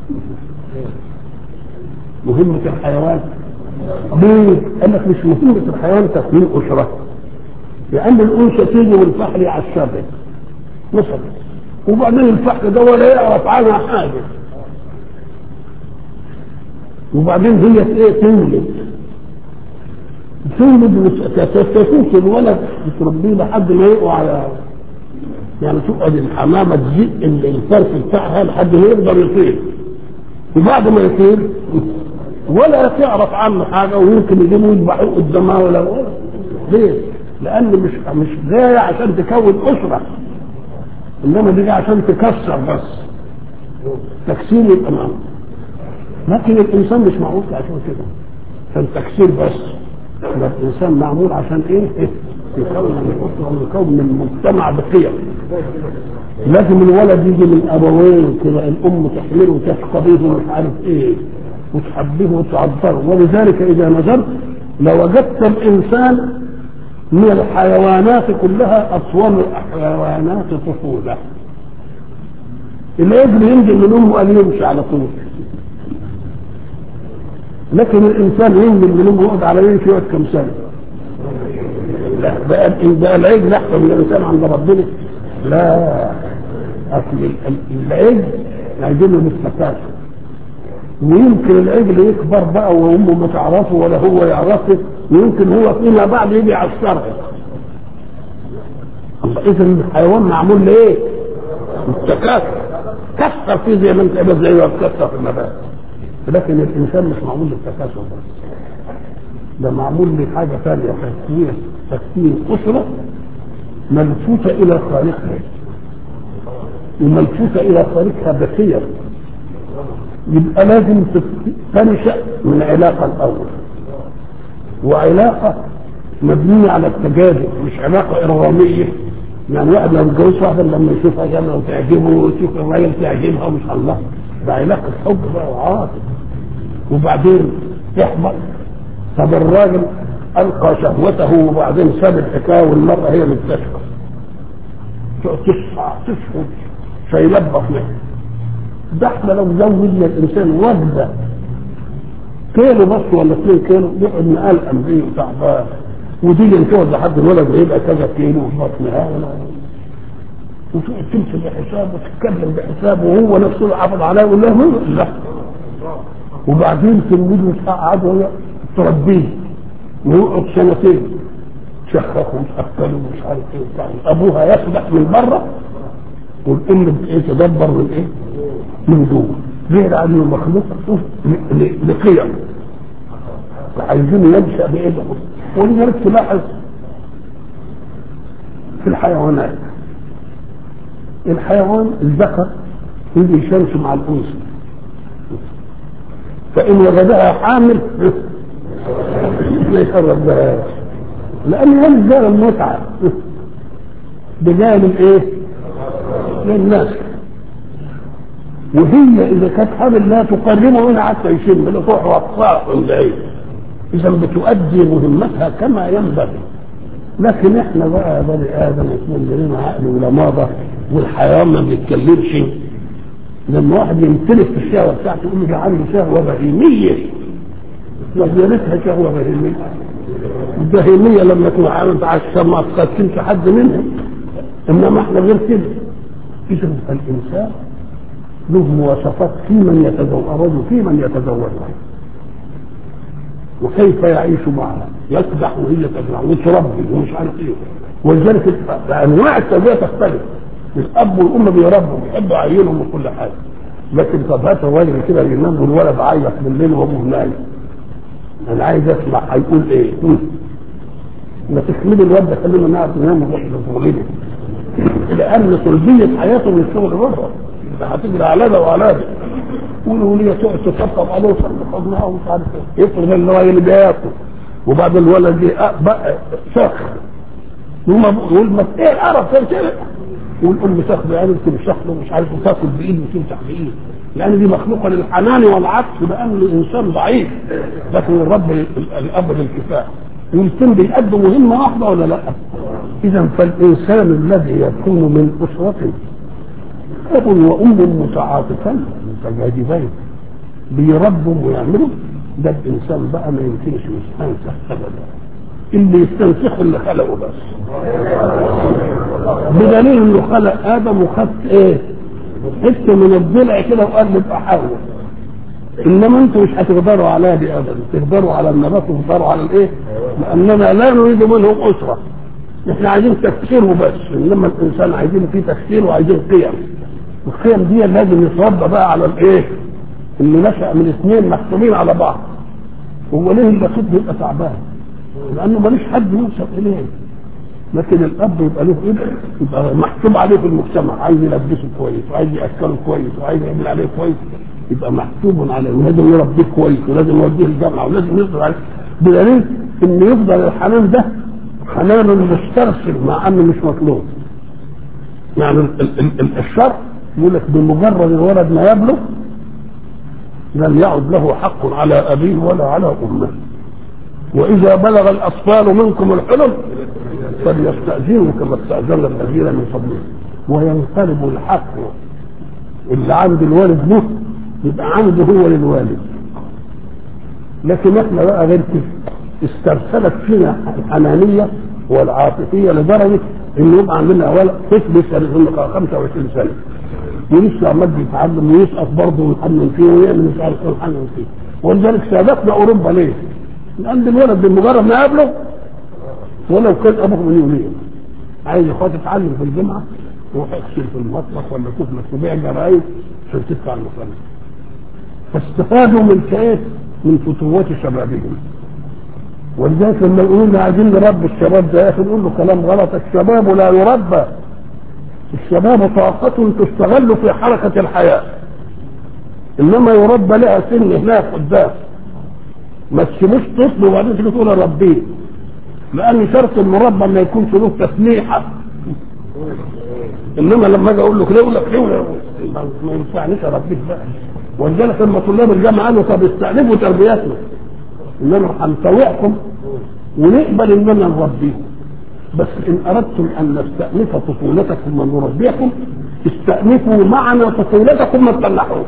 مهمة الحيوان ليه؟ قال لك مش مهمة الحيوان تكوين أسرة لأن الأنثى تيجي والفحل يعشرها مثلا وبعدين الفحل ده ولا يعرف عنها حاجة وبعدين هي ايه تولد تولد وتتوت الولد تربيه لحد ما يقع على يعني تقعد الحمامه تزق الفرس بتاعها لحد ما يقدر يطير وبعد ما يطير ولا تعرف عنه حاجه ويمكن يجيبوا يذبحوه قدامها ولا ولا ليه؟ لان مش مش جايه عشان تكون اسره انما دي جايه عشان تكسر بس تكسير يبقى معروف لكن الانسان مش معروف عشان كده عشان تكسير بس يبقى الانسان معمول عشان ايه؟ يكون من اسره ويكون من مجتمع بقيم لازم الولد يجي من ابوين كده الام تحمله وتشقى به ومش عارف ايه وتحبه وتعبره ولذلك اذا نظرت لوجدت الانسان من الحيوانات كلها اطول الحيوانات طفوله العجل ينزل من امه قال يمشي على طول لكن الانسان ينزل من امه يقعد على يمشي يقعد كم سنه لا بقى بقى العجل احسن من الانسان عند ربنا لا اصل العجل عايزينه للتكاثر ويمكن العجل يكبر بقى وامه ما تعرفه ولا هو يعرفه ويمكن هو فيما بعد يجي يعصرها الله اذا الحيوان معمول لايه؟ التكاثر كسر فيه زي ما انت قلت زي ما بتكسر في النبات لكن الانسان مش معمول للتكاثر بس ده معمول لحاجه ثانيه تكوين تكوين اسره ملفوته الى خالقها وملفوته الى خالقها بخير يبقى لازم تنشا من علاقه الاول وعلاقه مبنيه على التجاذب مش علاقه ارغاميه يعني واحد لو اتجوز واحده لما يشوفها جنة وتعجبه ويشوف الراجل تعجبها ومش الله ده علاقه حب بقى وعاطف وبعدين يحبط طب الراجل القى شهوته وبعدين ساب الحكايه والمراه هي اللي بتشكر تسعى تسكت فيلبخ منه ده احنا لو زودنا الانسان وجبه كيلو بس ولا 2 كيلو يقعد مقلقم بيه وتعبان ودي تقعد لحد الولد يبقى كذا كيلو في بطنها وتقعد تمشي بحساب وتتكلم بحساب وهو نفسه حافظ عليه ويقول له لا وبعدين تلميذه تقعد وهي تربيه ويقعد سنتين تشخخه وتأكله ومش عارف ايه وبتاع ابوها يسبح من بره والام تدبر من ايه؟ من جوه غير انه مخلوق لقيم عايزين ينشا بايه ولذلك تلاحظ في الحيوانات الحيوان الذكر يجي يشمس مع الانثى فان وجدها حامل ما يقرب بها لان هي ده المتعه بجانب ايه؟ للناس وهي اذا كانت حامل لا تقربه هنا حتى يشم لا تروح وقفاء عند ايه اذا بتؤدي مهمتها كما ينبغي لكن احنا بقى بني ادم يكون لنا عقل ولا ماضى والحيوان ما بيتكلمش لما واحد يمتلك في الشهوه بتاعته يقول له ده عنده شهوه بهيميه وزيادتها شهوه بهيميه البهيميه لما تكون عامل عشان ما تقتلش حد منها انما احنا غير كده اذا الانسان له مواصفات في من يتزوج الرجل في من يتزوج وكيف يعيش معها يكدح وهي تكدح وتربي ومش عارف ايه ولذلك انواع التربيه تختلف الاب والام بيربوا بيحبوا يعينهم وكل حاجه لكن طب هات الراجل كده ينام والولد عيط بالليل وابوه نايم انا عايز اسمع هيقول ايه ما تخلي الواد ده خلينا نعرف ننام ونروح لشغلنا لان سلبيه حياته من الشغل بره هتجري على ده وعلى ده قولوا لي تقعد تطبطب عليه وتطبطب معاه ومش عارف ايه يفرض ان هو اللي بياكل وبعد الولد جه بقى شخ ثم يقول ما ايه القرف ده كده والام تاخد يعني تمسح له مش عارف تاكل بايد وتمسح بايد لان دي مخلوقه للحنان والعطف بان الانسان ضعيف لكن الرب الاب للكفاح والاثنين بيأدوا مهمه واحده ولا لا؟ اذا فالانسان الذي يكون من اسره اب وام متعاطفان متجاذبين بيربوا ويعملوا ده الانسان بقى ما يمكنش يستنسخ ابدا اللي يستنسخه اللي خلقه بس بدليل انه خلق ادم وخد ايه حته من الضلع كده وقال ابقى حاول انما انتوا مش هتقدروا على دي ابدا تقدروا على النبات وتقدروا على الايه لاننا لا نريد منهم اسره احنا عايزين تفكيره بس انما الانسان عايزين فيه تفكير وعايزين قيم القيم دي لازم يتربى بقى على الايه اللي نشا من اثنين محكومين على بعض هو ليه البسيط بيبقى تعبان لانه ماليش حد يوصل اليه لكن الاب يبقى له ابن يبقى محسوب عليه في المجتمع عايز يلبسه كويس وعايز ياكله كويس وعايز يعمل عليه كويس يبقى محسوب عليه ولازم يربيه كويس ولازم يوديه الجامعه ولازم يصبر عليه بدليل ان يفضل الحنان ده حنان مسترسل مع انه مش مطلوب يعني ال- ال- ال- الشرع يقول لك بمجرد الولد ما يبلغ لم يعد له حق على ابيه ولا على امه واذا بلغ الاطفال منكم الحلم فليستاذنوا كما استاذن الذين من قبلهم وينقلب الحق اللي عند الوالد له يبقى عنده هو للوالد لكن احنا بقى غير كده استرسلت فينا الحنانيه والعاطفيه لدرجه انه يبقى عندنا ولد طفل لسه 25 سنه ولسه عمال يتعلم ويسقط برضه ويحنن فيه ويعمل مش عارف ايه ويحنن فيه ولذلك سابقنا اوروبا ليه؟ لان الولد بمجرد ما يقابله ولو كان ابوه من يومين عايز يخاطب يتعلم في الجامعه يروح يغسل في المطبخ ولا يشوف لك تبيع جرايد عشان تدفع المصاريف فاستفادوا من كيف من فتوات شبابهم ولذلك لما يقولوا لنا عايزين نربي الشباب ده يا اخي نقول له كلام غلط الشباب لا يربى الشباب طاقة تستغل في حركة الحياة انما يربى لها سن هناك قدام ما تسيبوش طفل وبعدين تيجي تقول اربيه لان شرط المربى ما يكونش له تسليحه انما لما اجي اقول له كده يقول لك ليه ما ينفعنيش اربيه بقى ولذلك لما طلاب الجامعه قالوا طب استأنفوا تربيتنا اننا هنطوعكم ونقبل اننا نربيكم بس ان اردتم ان نستأنف طفولتكم ونربيكم استأنفوا معنا طفولتكم ما تطلعوش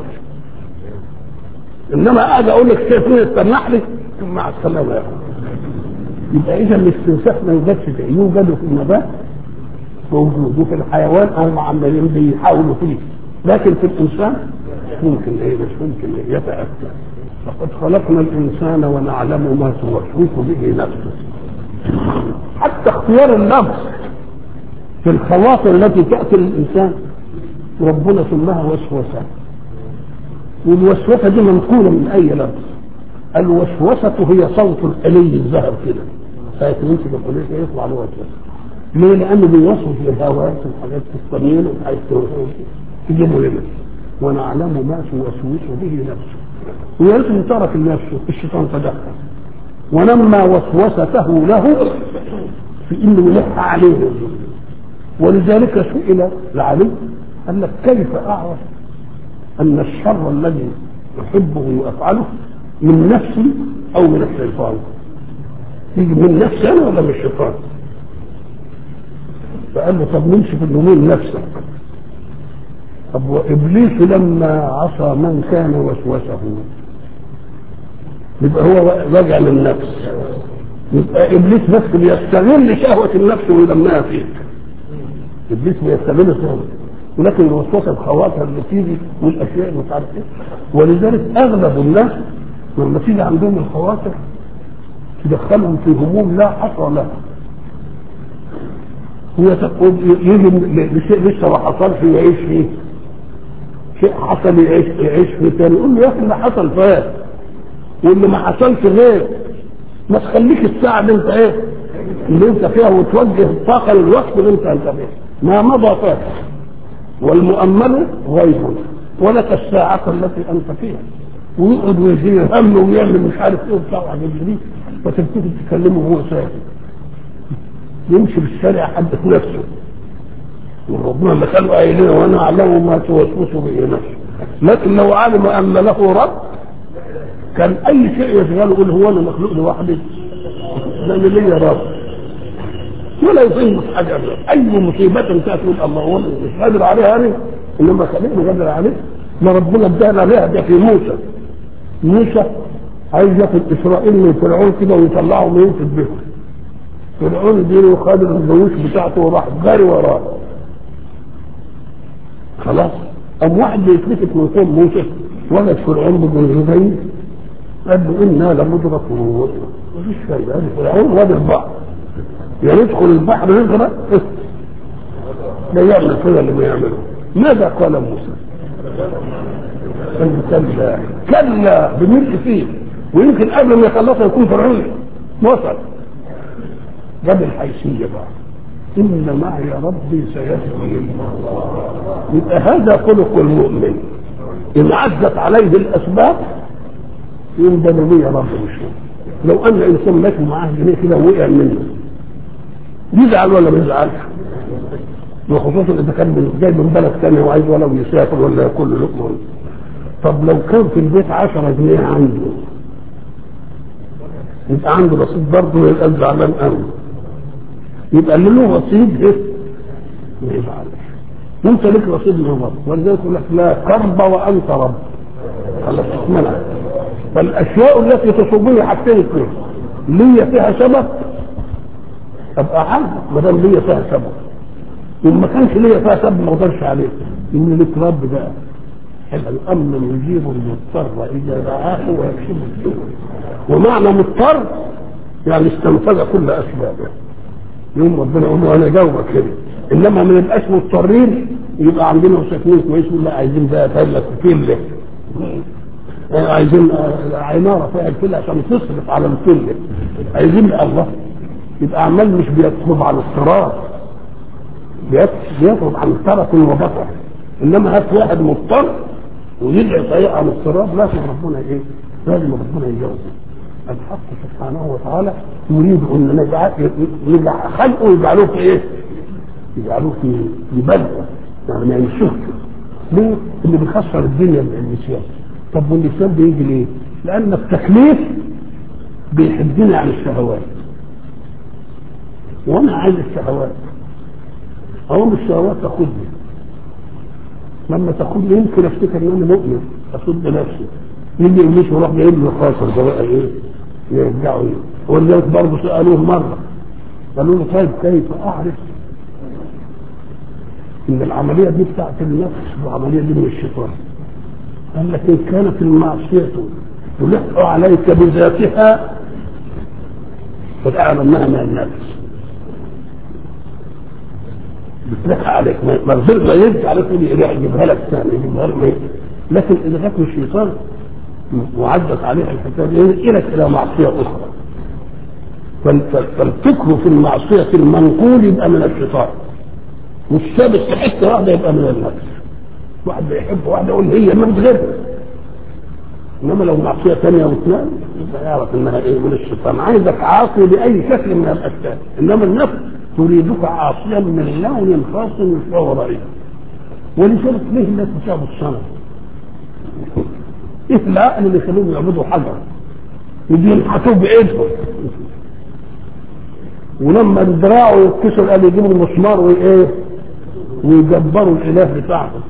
انما اجي اقول لك شايف مين استنح لي مع السلامه يا اخوان يبقى اذا الاستنساخ ما يوجدش فيه يوجد في النبات موجود وفي الحيوان هم عمالين بيحاولوا فيه لكن في الانسان مش ممكن ايه مش ممكن إيه يتأتى لقد خلقنا الانسان ونعلم ما توسوس به نفسه حتى اختيار اللفظ في الخواطر التي تاتي للانسان ربنا سماها وسوسه والوسوسه دي منقوله من اي لفظ الوسوسه هي صوت الالي الذهب كده ساعه ما يمسك القليل يطلع له وسوسه ليه؟ لانه بيوسوس للهوات والحاجات الصميم وعايز تجيبه لنا ونعلم ما توسوس به نفسه ويا ريت ترك نفسه الشيطان تدخل ولما وسوسته له في انه يلح عليه ولذلك سئل العلي قال لك كيف اعرف ان الشر الذي احبه وافعله من نفسي او من الشيطان يجي من نفسي انا ولا من الشيطان فقال له طب نمشي في اليمين نفسك طب وابليس لما عصى من كان وسوسه يبقى هو راجع للنفس يبقى ابليس بس بيستغل شهوه النفس ويلمها فيك ابليس بيستغل شهوه ولكن الوسوسه الخواطر اللي تيجي والاشياء اللي مش عارف ايه ولذلك اغلب الناس لما تيجي عندهم الخواطر تدخلهم في هموم لا حصر لها هو تقول يجي بشيء لسه ما حصلش يعيش فيه شيء حصل يعيش يعيش فيه تاني يقول له يا اخي اللي حصل فات واللي ما حصلش غير ما تخليك الساعه اللي انت ايه اللي انت فيها وتوجه الطاقه للوقت اللي انت انت فيه ما مضى فات والمؤمل غيب ولك الساعة التي أنت فيها ويقعد ويشيل هم ويعمل مش عارف ايه وبتاع وحاجات دي فتبتدي تكلمه وهو ساكت يمشي بالشارع حدث نفسه وربنا ما كانوا قايلين وانا اعلم ما توسوس به نفسه لكن لو علم ان له رب كان اي شيء يشغله يقول هو انا مخلوق لوحدي لان لي رب ولا يصيب حاجه اي مصيبه تاتي الله هو مش قادر عليها انا انما خليني قادر عليه ما ربنا ادانا عليها ده في موسى موسى عايز ياخد اسرائيل من فرعون كده ويطلعهم وينفذ بهم فرعون دينه خد الجيوش بتاعته وراح جاري وراه خلاص قام واحد بيتلفت من قوم موسى وجد فرعون بجنودين قال له انا لمدركون مفيش فايده قال فرعون وادي البحر يا ندخل البحر نغرق لا يعمل كده اللي بيعمله ماذا قال موسى؟ قال كلا كلا بملء فيه ويمكن قبل ما يخلصها يكون فرعون وصل جاب الحيثيه بقى ان معي ربي سيهدين يبقى هذا خلق المؤمن ان عزت عليه الاسباب يبقى لي رب مش لو ان انسان ماشي معاه جنيه كده ووقع منه يزعل ولا ما يزعلش وخصوصا اذا كان جاي من بلد ثاني وعايز ولو يسافر ولا ياكل لقمه طب لو كان في البيت 10 جنيه عنده يبقى عنده رصيد برضه يبقى زعلان قوي يبقى اللي له رصيد ايه؟ ما يزعلش وانت لك رصيد من رب ولذلك يقول لك لا كرب وانت رب خلاص منع فالاشياء التي تصيبني حاجتين اثنين ليا فيها سبب ابقى عارف ما دام ليا فيها سبب وما كانش ليا فيها سبب ما اقدرش عليه يقول لك رب بقى الامن يجيب المضطر اذا دعاه ويكشف السوء ومعنى مضطر يعني استنفذ كل اسبابه يوم ربنا يقول له انا جاوبك كده انما ما نبقاش مضطرين يبقى عندنا مساكنين كويس ولا عايزين بقى فلة كله عايزين عماره فيها الفله عشان تصرف على الفله عايزين الله يبقى عمال مش بيطلب على اضطرار بيطلب عن ترك وبطر انما هات واحد مضطر ويدعي طريق عن اضطرار لازم ربنا ايه؟ لازم ربنا يجاوبه الحق سبحانه وتعالى يريد ان نجعل يجعل خلقه يجعلوه في ايه؟ يجعلوه في في بلده يعني ما يمشوش ليه؟ اللي بيخسر الدنيا النسيان طب والنسيان بيجي ليه؟ لان التكليف بيحدنا عن الشهوات وانا عايز الشهوات اقوم الشهوات تاخدني لما تاخدني يمكن افتكر ان انا مؤمن اصد نفسي يجي يمشي وراح جايب لي خاطر ده بقى ايه؟ يرجعوا ايه؟ ولذلك برضه سالوه مره قالوا له طيب كيف اعرف ان العمليه دي بتاعت النفس والعمليه دي من الشيطان قال لك ان كانت المعصيه تلح عليك بذاتها فتعلم انها من النفس بتلح عليك ما غير ما يرجع عليك يجيبها لك ثاني يجيبها لك لكن اذا جات الشيطان وعدت عليها الحكايه ينقلك الى معصيه اخرى فالفكر في المعصيه المنقول يبقى من الشيطان والثابت في حته واحده يبقى من النفس واحد بيحب واحد يقول هي ما بتغيرها انما لو معصيه ثانيه واثنين يبقى يعرف انها ايه من الشيطان عايزك عاصي باي شكل من الاشكال انما النفس تريدك عاصيا من لون خاص يشبه رأيه ولذلك ليه الناس بتعبد الصنم؟ ايه لا اللي يخلوهم يعبدوا حجر يجي ينحتوه بايدهم ولما دراعه يتكسر قال يجيبوا المسمار وايه ويجبروا الاله بتاعهم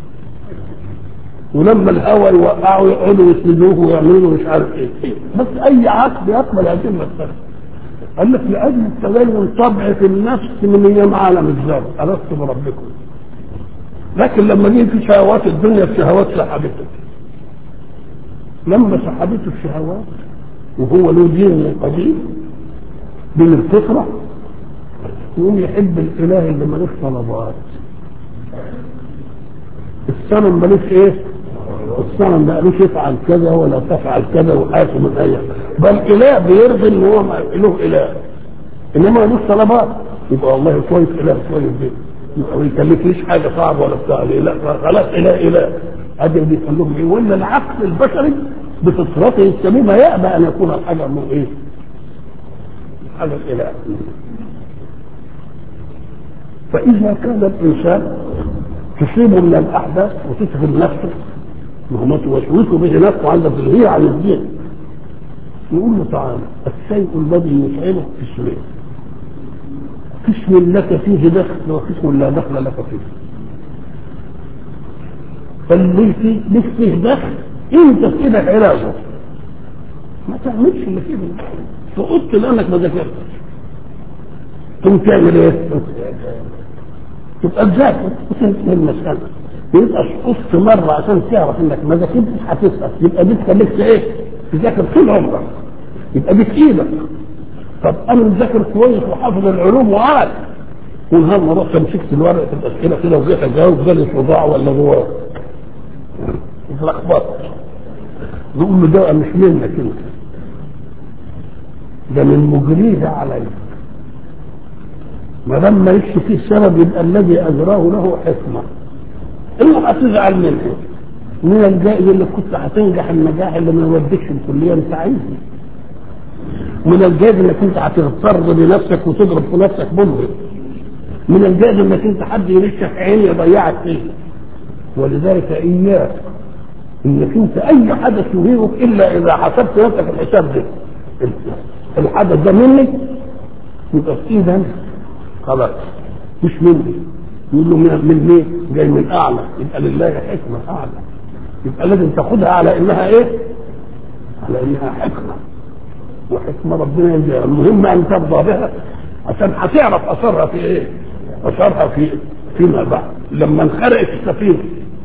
ولما الهوى يوقعوا يقعدوا يسندوه ويعملوا مش عارف ايه بس اي عقل يقبل هذه المساله قال لك لاجل التدين طبع في النفس من ايام عالم الذر الست بربكم لكن لما جه في شهوات الدنيا الشهوات سحبته لما سحبته الشهوات وهو له دين من قديم دين الفطرة يقوم يحب الإله اللي ملوش طلبات الصنم ملوش ايه؟ الصنم ما قالوش افعل كذا ولا تفعل كذا وحاسب من اي بل اله بيرضي ان هو له اله انما ملوش طلبات يبقى والله كويس اله كويس دي يبقى ما يكلفنيش حاجه صعبه ولا بتاع لا خلاص اله اله ادي بيقول لهم ايه ولا العقل البشري بفطرته السليمه يأبى ان يكون الحاجه من ايه؟ حاجه الاله فاذا كان الانسان تصيبه من الاحداث وتشغل نفسه وما توسوسه به نفسه عند تلهيه عن الدين يقول له تعالى الشيء الذي يفعله قسمين قسم لك فيه دخل وقسم لا دخل لك فيه فاللي فيه لك فيه دخل انت في ايدك علاجه ما تعملش اللي فيه فقلت لانك ما ذاكرتش تقوم تعمل ايه؟ تبقى تذاكر وتنتهي المساله يبقى شقصت مره عشان تعرف انك ما ذاكرتش هتسقط يبقى دي تخليك ايه؟ تذاكر طول عمرك يبقى دي في ايدك طب انا مذاكر كويس وحافظ العلوم وعارف ونهار رحت مسكت الورقه الاسئله كده وجيت اجاوب جالي صداع ولا غوار اتلخبطت نقول له ده مش منك انت ده من مجريه عليك ما دام مالكش فيه سبب يبقى الذي اجراه له حكمه اوعى تزعل منه من الجائز اللي كنت هتنجح النجاح اللي ما يوديكش الكليه انت عايزه من الجائز انك انت هتغتر بنفسك وتضرب في نفسك بمر من الجائز انك انت حد يرشك عين يضيعك فيه ولذلك اياك انك انت اي حدث يهيبك الا اذا حسبت نفسك الحساب ده الحدث ده مني يبقى في ايدك خلاص مش مني يقول له من من مين؟ جاي من اعلى يبقى لله حكمه اعلى يبقى لازم تاخدها على انها ايه؟ على انها حكمه وحكمه ربنا يجزيها المهم ان ترضى بها عشان هتعرف اثرها في ايه؟ اثرها في فيما بعد لما انخرقت السفينه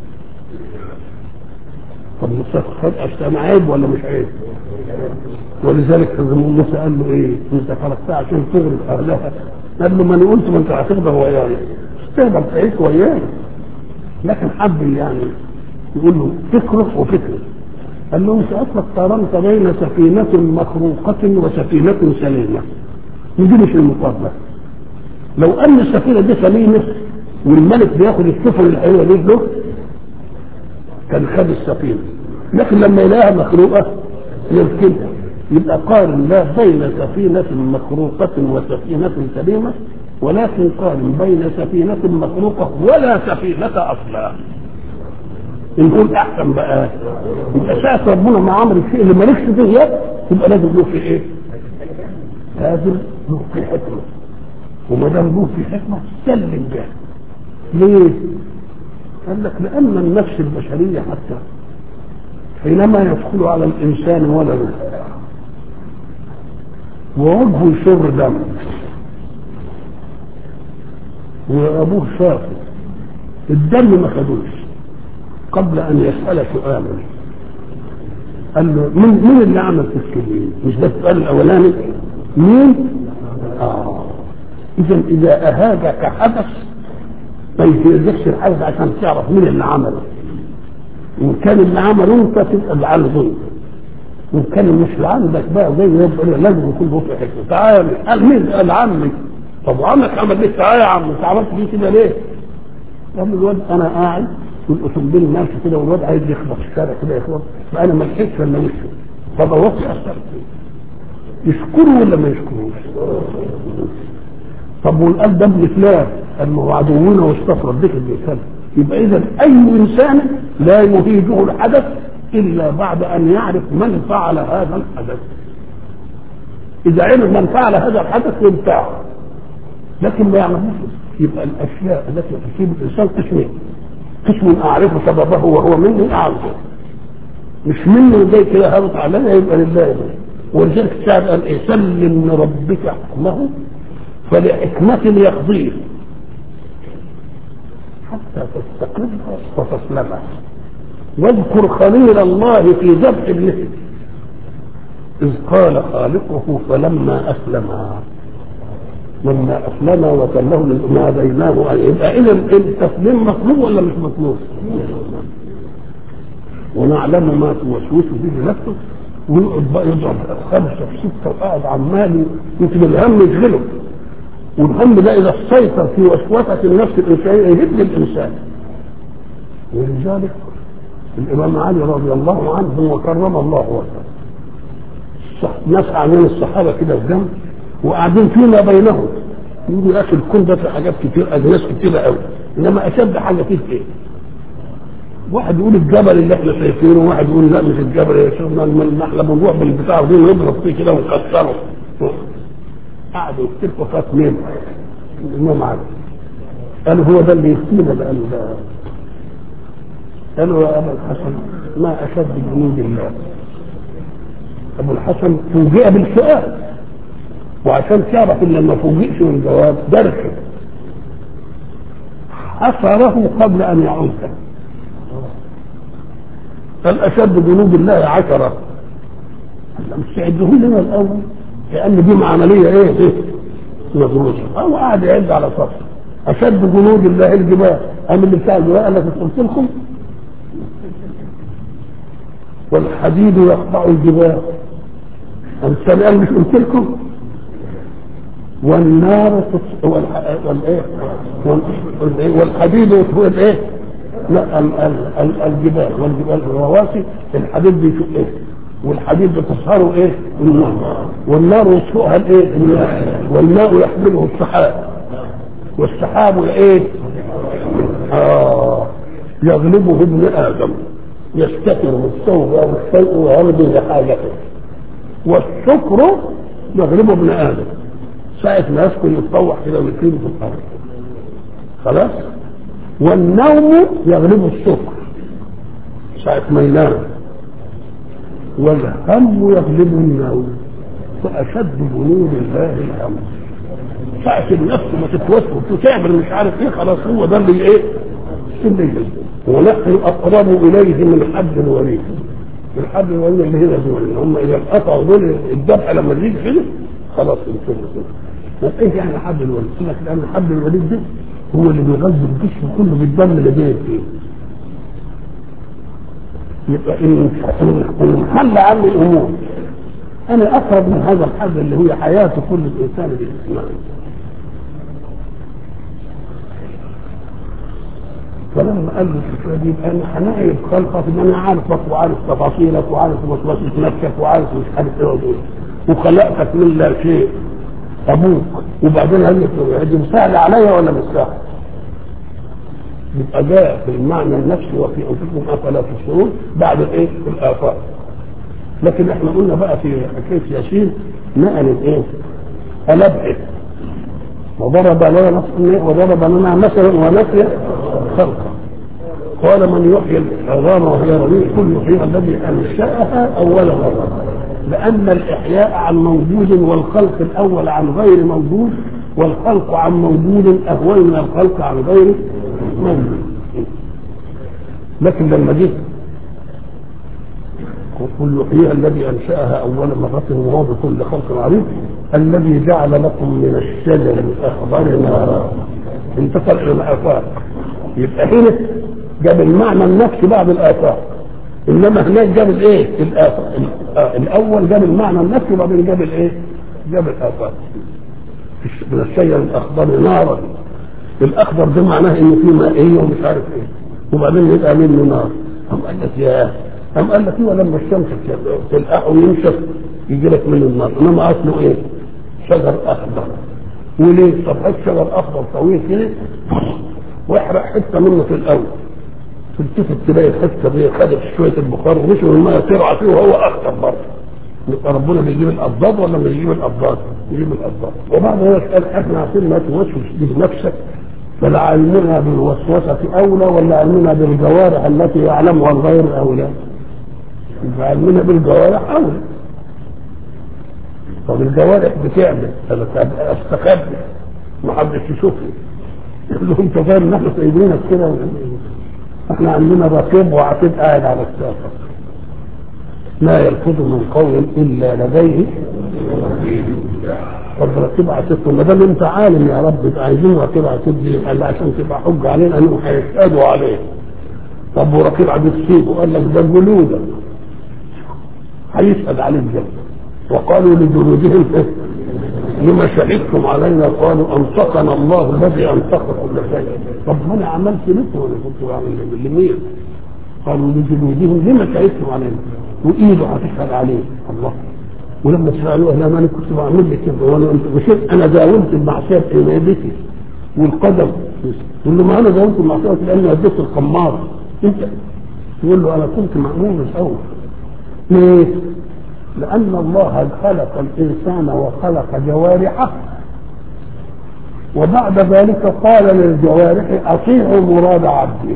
طب مسخر عيب ولا مش عيب؟ ولذلك موسى قال له ايه؟ انت خلقتها عشان تغرق اهلها قال له ما انا قلت ما انت هتغرق وياي تقدر تعيش وياي لكن حب يعني يقول له فكره وفكره قال له انت اصلك قارنت بين سفينة مخروقة وسفينة سليمة ودي مش المقابلة لو ان السفينة دي سليمة والملك بياخد السفن الحلوة دي له كان خد السفينة لكن لما يلاقيها مخروقة يركنها يبقى قارن لا بين سفينة مخروقة وسفينة سليمة ولكن قارن بين سفينة مخروقة ولا سفينة أصلا نقول أحسن بقى يبقى ساعة ربنا مع عمر الشيء اللي مالكش فيه يبقى لازم له في إيه؟ لازم له في حكمة وما دام له في حكمة سلم بها ليه؟ قال لك لأن النفس البشرية حتى حينما يدخل على الإنسان ولده ووجهه يشر دم وابوه شافه الدم ما خدوش قبل ان يسال سؤالا قال له مين مين اللي عمل في السجين؟ مش ده السؤال الاولاني؟ مين؟ اه اذا اذا اهاجك حدث ما يهزكش الحدث عشان تعرف مين اللي عمله وان كان اللي عمله انت تبقى اللي عامله وان كان مش عندك بقى زي ما يبقى لازم يكون له في حكمه تعالى قال مين قال عمي طب وعمك عمل ليه تعالى يا عم انت عملت فيه كده ليه؟ قال له الواد انا قاعد والاوتوموبيل ماشي كده والواد عايز يخبط الشارع كده يخبط فانا ما لحقتش الا وشه فبوظت اثرت يشكره ولا ما يشكروش؟ طب والقلب ده ابن فلان قال ما هو عدونا واستفرد بك الانسان يبقى اذا اي انسان لا يهيجه الحدث الا بعد ان يعرف من فعل هذا الحدث اذا عرف من فعل هذا الحدث ينفعه لكن ما يعرفوش يبقى الاشياء التي تصيب الانسان قسمين قسم اعرف سببه وهو مني اعرفه مش مني زي كده هبط عليا يبقى لله ولذلك الشاعر قال ايه سلم لربك حكمه فلحكمة يقضيه حتى تستقر وتسلمه واذكر خليل الله في ذبح ابنه إذ قال خالقه فلما أسلم لما أسلم وتله ما بيناه يبقى إذا التسليم مطلوب ولا مش مطلوب؟ ونعلم ما توسوس به نفسه ويقعد بقى يضرب خمسة وستة وقاعد عمال يمكن الهم يشغله والهم ده إذا سيطر في وسوسة النفس الإنسانية يهد الإنسان ولذلك الإمام علي رضي الله عنه وكرم الله وجهه ناس قاعدين الصحابة كده في جنب وقاعدين فيما بينهم يقولوا يا أخي الكون ده في حاجات كتير أجناس كتيرة قوي إنما أشد حاجة فيه إيه؟ واحد يقول الجبل اللي احنا شايفينه وواحد يقول لا مش الجبل يا شيخنا ما احنا بنروح بالبتاع دي ونضرب فيه كده ونكسره قعدوا يختلفوا فات مين الامام علي قالوا هو ده اللي يفتينا ده قالوا ده قالوا يا ابا الحسن ما اشد جنود الله ابو الحسن فوجئ بالسؤال وعشان تعرف ان ما فوجئش بالجواب درس حصره قبل ان يعوده قال اشد جنود الله عشره مش تعدهم لنا الاول لان دي عمليه ايه ايه مدروسه هو قاعد يعد على صف اشد جنود الله الجبال ام اللي بتاع الجبال قال لك قلت لكم والحديد يقطع الجبال أم قال مش قلت لكم والنار والايه والحديد هو الايه لا الجبال والجبال الرواسي الحديد بيشق ايه والحديد بتصهره ايه النار والنار يسوقها الايه الماء والماء يحمله السحاب والسحاب ايه آه يغلبه ابن ادم يستتر بالثوب او الشيء ويرضي لحاجته والشكر يغلبه ابن ادم ساعة ما يسكن يتطوح كده ويطير في الارض خلاص والنوم يغلبه الشكر ساعة ما ينام والهم يغلب النوم فأشد جنود الله الهم ساعة النفس ما تتوسوس وتعمل مش عارف ايه خلاص هو ده اللي ايه اللي يجلد ونحن أقرب إليه من حبل الوريد الحبل الوريد اللي هنا دول هم إذا انقطعوا دول الذبح لما تيجي كده خلاص انتهى كده ايه يعني حبل الوريد؟ يقول لك لأن حبل الوريد ده هو اللي بيغذي الجسم كله بالدم اللي بين فيه يبقى ان انحل عني الامور انا اقرب من هذا الحبل اللي هو حياه كل الانسان بالاسلام فلما قال له الفكره دي يبقى انا هنعرف خلقك ان انا عارفك وعارف تفاصيلك وعارف وسوسه نفسك وعارف مش عارف ايه ودول وخلقتك من لا شيء ابوك وبعدين قال لك دي سهل عليا ولا مش سهل؟ يبقى جاء في المعنى النفسي وفي انفسكم افلا تبصرون بعد الايه؟ الافاق. لكن احنا قلنا بقى في حكايه ياسين نقل الايه؟ الابعد وضرب لنا وضرب لنا مثلا ونسي خلقه قال من يحيي العظام وهي رميم كل يحيي الذي انشاها اول مره لان الاحياء عن موجود والخلق الاول عن غير موجود والخلق عن موجود اهون من الخلق عن غير موجود لكن لما جه قل يحييها الذي انشاها اول مره وهو بكل خلق عليم الذي جعل لكم من الشجر الاخضر نارا انتقل الى الافاق يبقى هنا جاب المعنى النفسي بعد الافاق انما هناك جاب الايه؟ الافاق الاول جاب المعنى النفسي وبعدين جاب الايه؟ جاب الافاق من الشجر الاخضر نارا الاخضر ده معناه انه في مائيه ومش عارف ايه وبعدين يبقى منه نار قام قال لك يا قام قال لك ايوه لما الشمس تلقاه وينشف يجي لك منه النار انما اصله ايه؟ شجر اخضر وليه؟ طب هات شجر اخضر طويل كده واحرق حته منه في الاول تلتفت تلاقي الحته دي خدت شويه البخار ومشي والميه ترعى فيه وهو اخضر برضه يبقى ربنا بيجيب الأضداد ولا مش بيجيب الأضداد؟ يجيب الأضداد وبعد ما يسأل احنا عارفين ما توسوس به نفسك فلعلمنا بالوسوسة أولى ولا علمنا بالجوارح التي يعلمها الغير أولى؟ يبقى علمنا بالجوارح أولى طب الجوارح بتعمل استخبي ما حدش يشوفني يقول له انت فاهم ان احنا سايبينك كده احنا عندنا رقيب وعتيب قاعد على الساقه ما يلفظ من قول الا لديه ربنا تبعت تكتب ما دام انت عالم يا رب عايزين رقيب عتيب دي قال عشان تبقى حجه علينا انهم هيشهدوا عليه طب ورقيب عتيب تسيبه قال لك ده جلوده هيشهد عليه الجنة وقالوا لجلودهم لما شهدتم علينا قالوا انطقنا الله الذي انطق كل شيء طب ما انا عملت مثله وانا كنت بعمل لمين قالوا لجلودهم لما شهدتم علينا وايده هتشهد عليه الله ولما سالوه لا ما انا كنت بعمل لك كده وانا انت مش انا داومت المعصيه بإيديتي والقدم يقول له ما انا داومت المعصيه لاني اديت الخمار انت يقول له انا كنت مامون الاول ليه؟ لأن الله خلق الإنسان وخلق جوارحه وبعد ذلك قال للجوارح أطيعوا مراد عبدي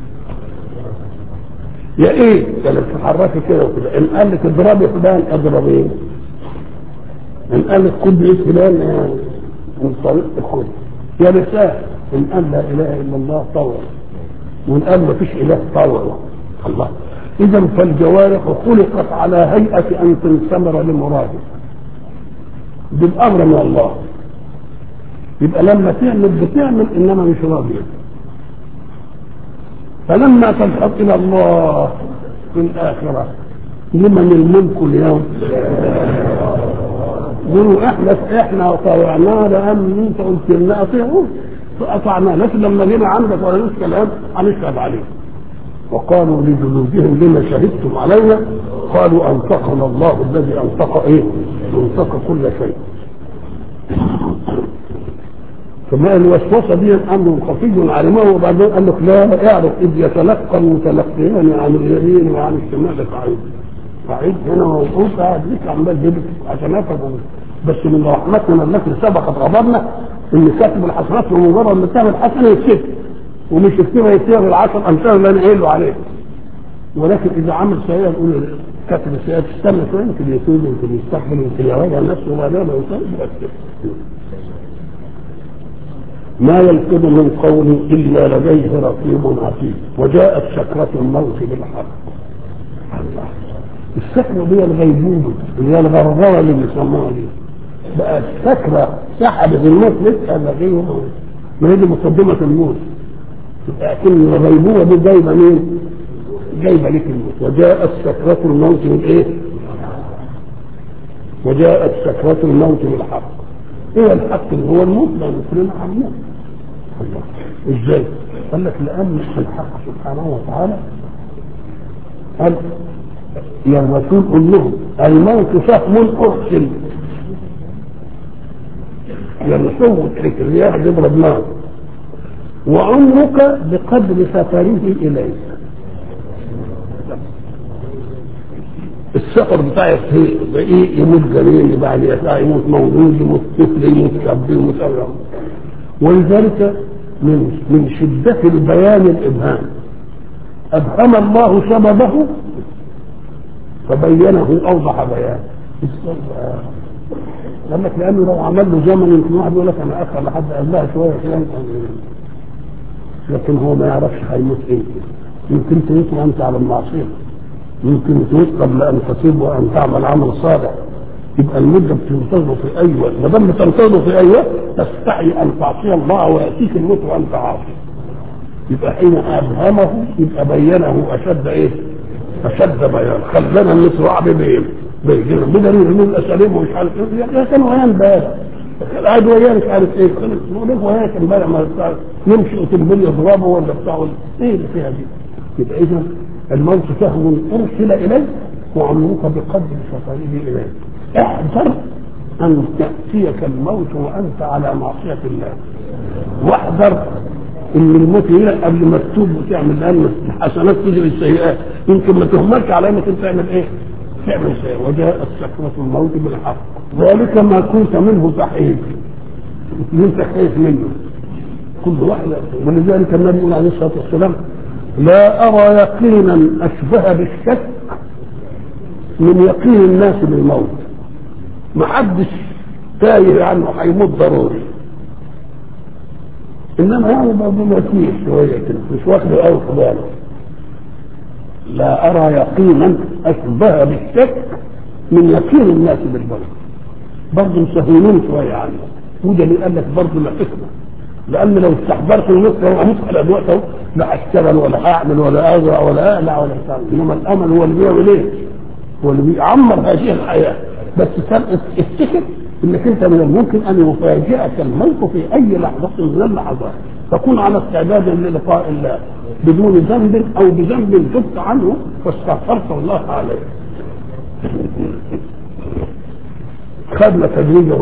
يا ايه كانت تتحركي كده وكده ان قال لك اضربي فلان اضربيه ان قال لك كل ايه فلان من طريق الخلق يا نساء ان قال لا اله الا الله طوع وان قال ما فيش اله طوع الله اذا فالجوارح خلقت على هيئه ان تنسمر لمراده بالامر من الله يبقى لما تعمل بتعمل انما مش راضيه فلما تلحق الى الله في الاخره لمن الملك اليوم قولوا احنا احنا طوعناه لان انت قلت لنا اطيعوه فاطعناه لكن لما جينا عندك ولا نسال الكلام هنشهد عليه وقالوا لجلودهم لما شهدتم علينا قالوا انطقنا الله الذي انطق ايه؟ انطق كل شيء. فما الوسوسه دي امر خفي علمه وبعدين قال لك لا اعرف اذ يتلقى المتلقيان عن اليمين وعن الشمال قعيد. قعيد هنا موجود قاعد ليك عمال جيبك عشان افهم بس من رحمتنا التي سبقت غضبنا ان كاتب الحسنات بمجرد ما تعمل حسنه يكتب ومش يكتبها يكتبها بالعشر امثال اللي انا قايل له عليه ولكن اذا عمل سيئه نقول كاتب السيئه تستنى شويه يمكن يتوب يمكن يستقبل يمكن يراجع نفسه وبعدين ما يوصل ما يلفظ من قول الا لديه رقيب عتيد وجاءت سكره الموت بالحق الله السكره دي الغيبوبه اللي هي الغرغره اللي بيسموها دي بقى السكره سحبت الموت لسه لغيه ما هي دي مقدمه الموت لكن الغيبوبه دي جايبه مين؟ جايبه لك الموت وجاءت سكرة الموت بالايه؟ وجاءت سكرة الموت بالحق هو الحق اللي هو الموت لان كلنا هنموت الله ازاي؟ قال لك لان الحق سبحانه وتعالى قال يا الرسول قل لهم الموت سهم احسن يعني صوت الرياح تضرب نار وعمرك بقدر سفره اليك السفر بتاعك ايه يموت جميل بعد يسعى يموت مولود يموت طفل يموت شاب يموت أولاد ولذلك من من شدة البيان الإبهام أبهم الله سببه فبينه أوضح بيان قال لك لأنه لو عمل له زمن يمكن واحد يقول لك أنا أخر لحد قبلها شوية كده لكن هو ما يعرفش هيموت ايه يمكن تموت وانت على المعصيه يمكن تموت قبل ان تصيب وان تعمل عمل صالح يبقى المده بتنتظره في اي وقت ما دام بتنتظره في اي وقت تستحي ان تعصي الله وياتيك الموت وانت عاصي يبقى حين ابهمه يبقى بينه اشد ايه؟ اشد بيان خلانا نسرع ببين بيجينا بدليل ان الاساليب ومش عارف ايه كان ويان امبارح قاعد وياه مش عارف ايه بقول لك وياه كان امبارح ما بتاع يمشي وتنبل يضربه ولا بتاع ايه اللي فيها دي؟ يبقى اذا الموت سهم ارسل اليه وعمرك بقدر سفره اليه احذر ان ياتيك الموت وانت على معصيه الله واحذر ان الموت يجي قبل ما تتوب وتعمل لان الحسنات تجري السيئات يمكن ما تهملش على انك انت تعمل ايه؟ تعمل سيئة وجاءت سكرة الموت بالحق ذلك ما كنت منه تحيد انت خايف منه كل واحد ولذلك النبي عليه الصلاه والسلام لا ارى يقينا اشبه بالشك من يقين الناس بالموت ما حدش تايه عنه هيموت ضروري انما يعني بموتيه شويه كده مش واخده قوي في باله لا ارى يقينا اشبه بالشك من يقين الناس بالبر برضه مسهلين شويه عنه وده اللي قال لك برضه لا حكمه لان لو استحضرت النصر واموت على دلوقتي لا هشتغل ولا هعمل ولا ازرع ولا اقلع ولا بتاع انما الامل هو اللي بيعمل ايه؟ هو اللي بيعمر هذه الحياه بس افتكر انك انت من الممكن ان يفاجئك الموت في اي لحظه من اللحظات تكون على استعداد للقاء الله بدون ذنب او بذنب تبت عنه واستغفرت الله عليه خدنا تدريجه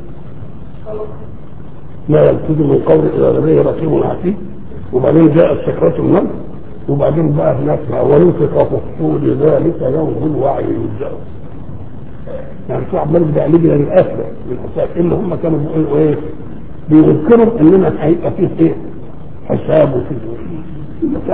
لا يلفظ من قول الى لديه رقيب عتيد وبعدين جاءت سكرة الموت وبعدين بقى هناك ونفخ في الصور ذلك يوم الوعي يبدأ يعني في عمال بيعالج للاخره للاسف اللي هم كانوا بيقولوا ايه؟ بيذكروا اننا هيبقى فيه ايه؟ حساب وفيه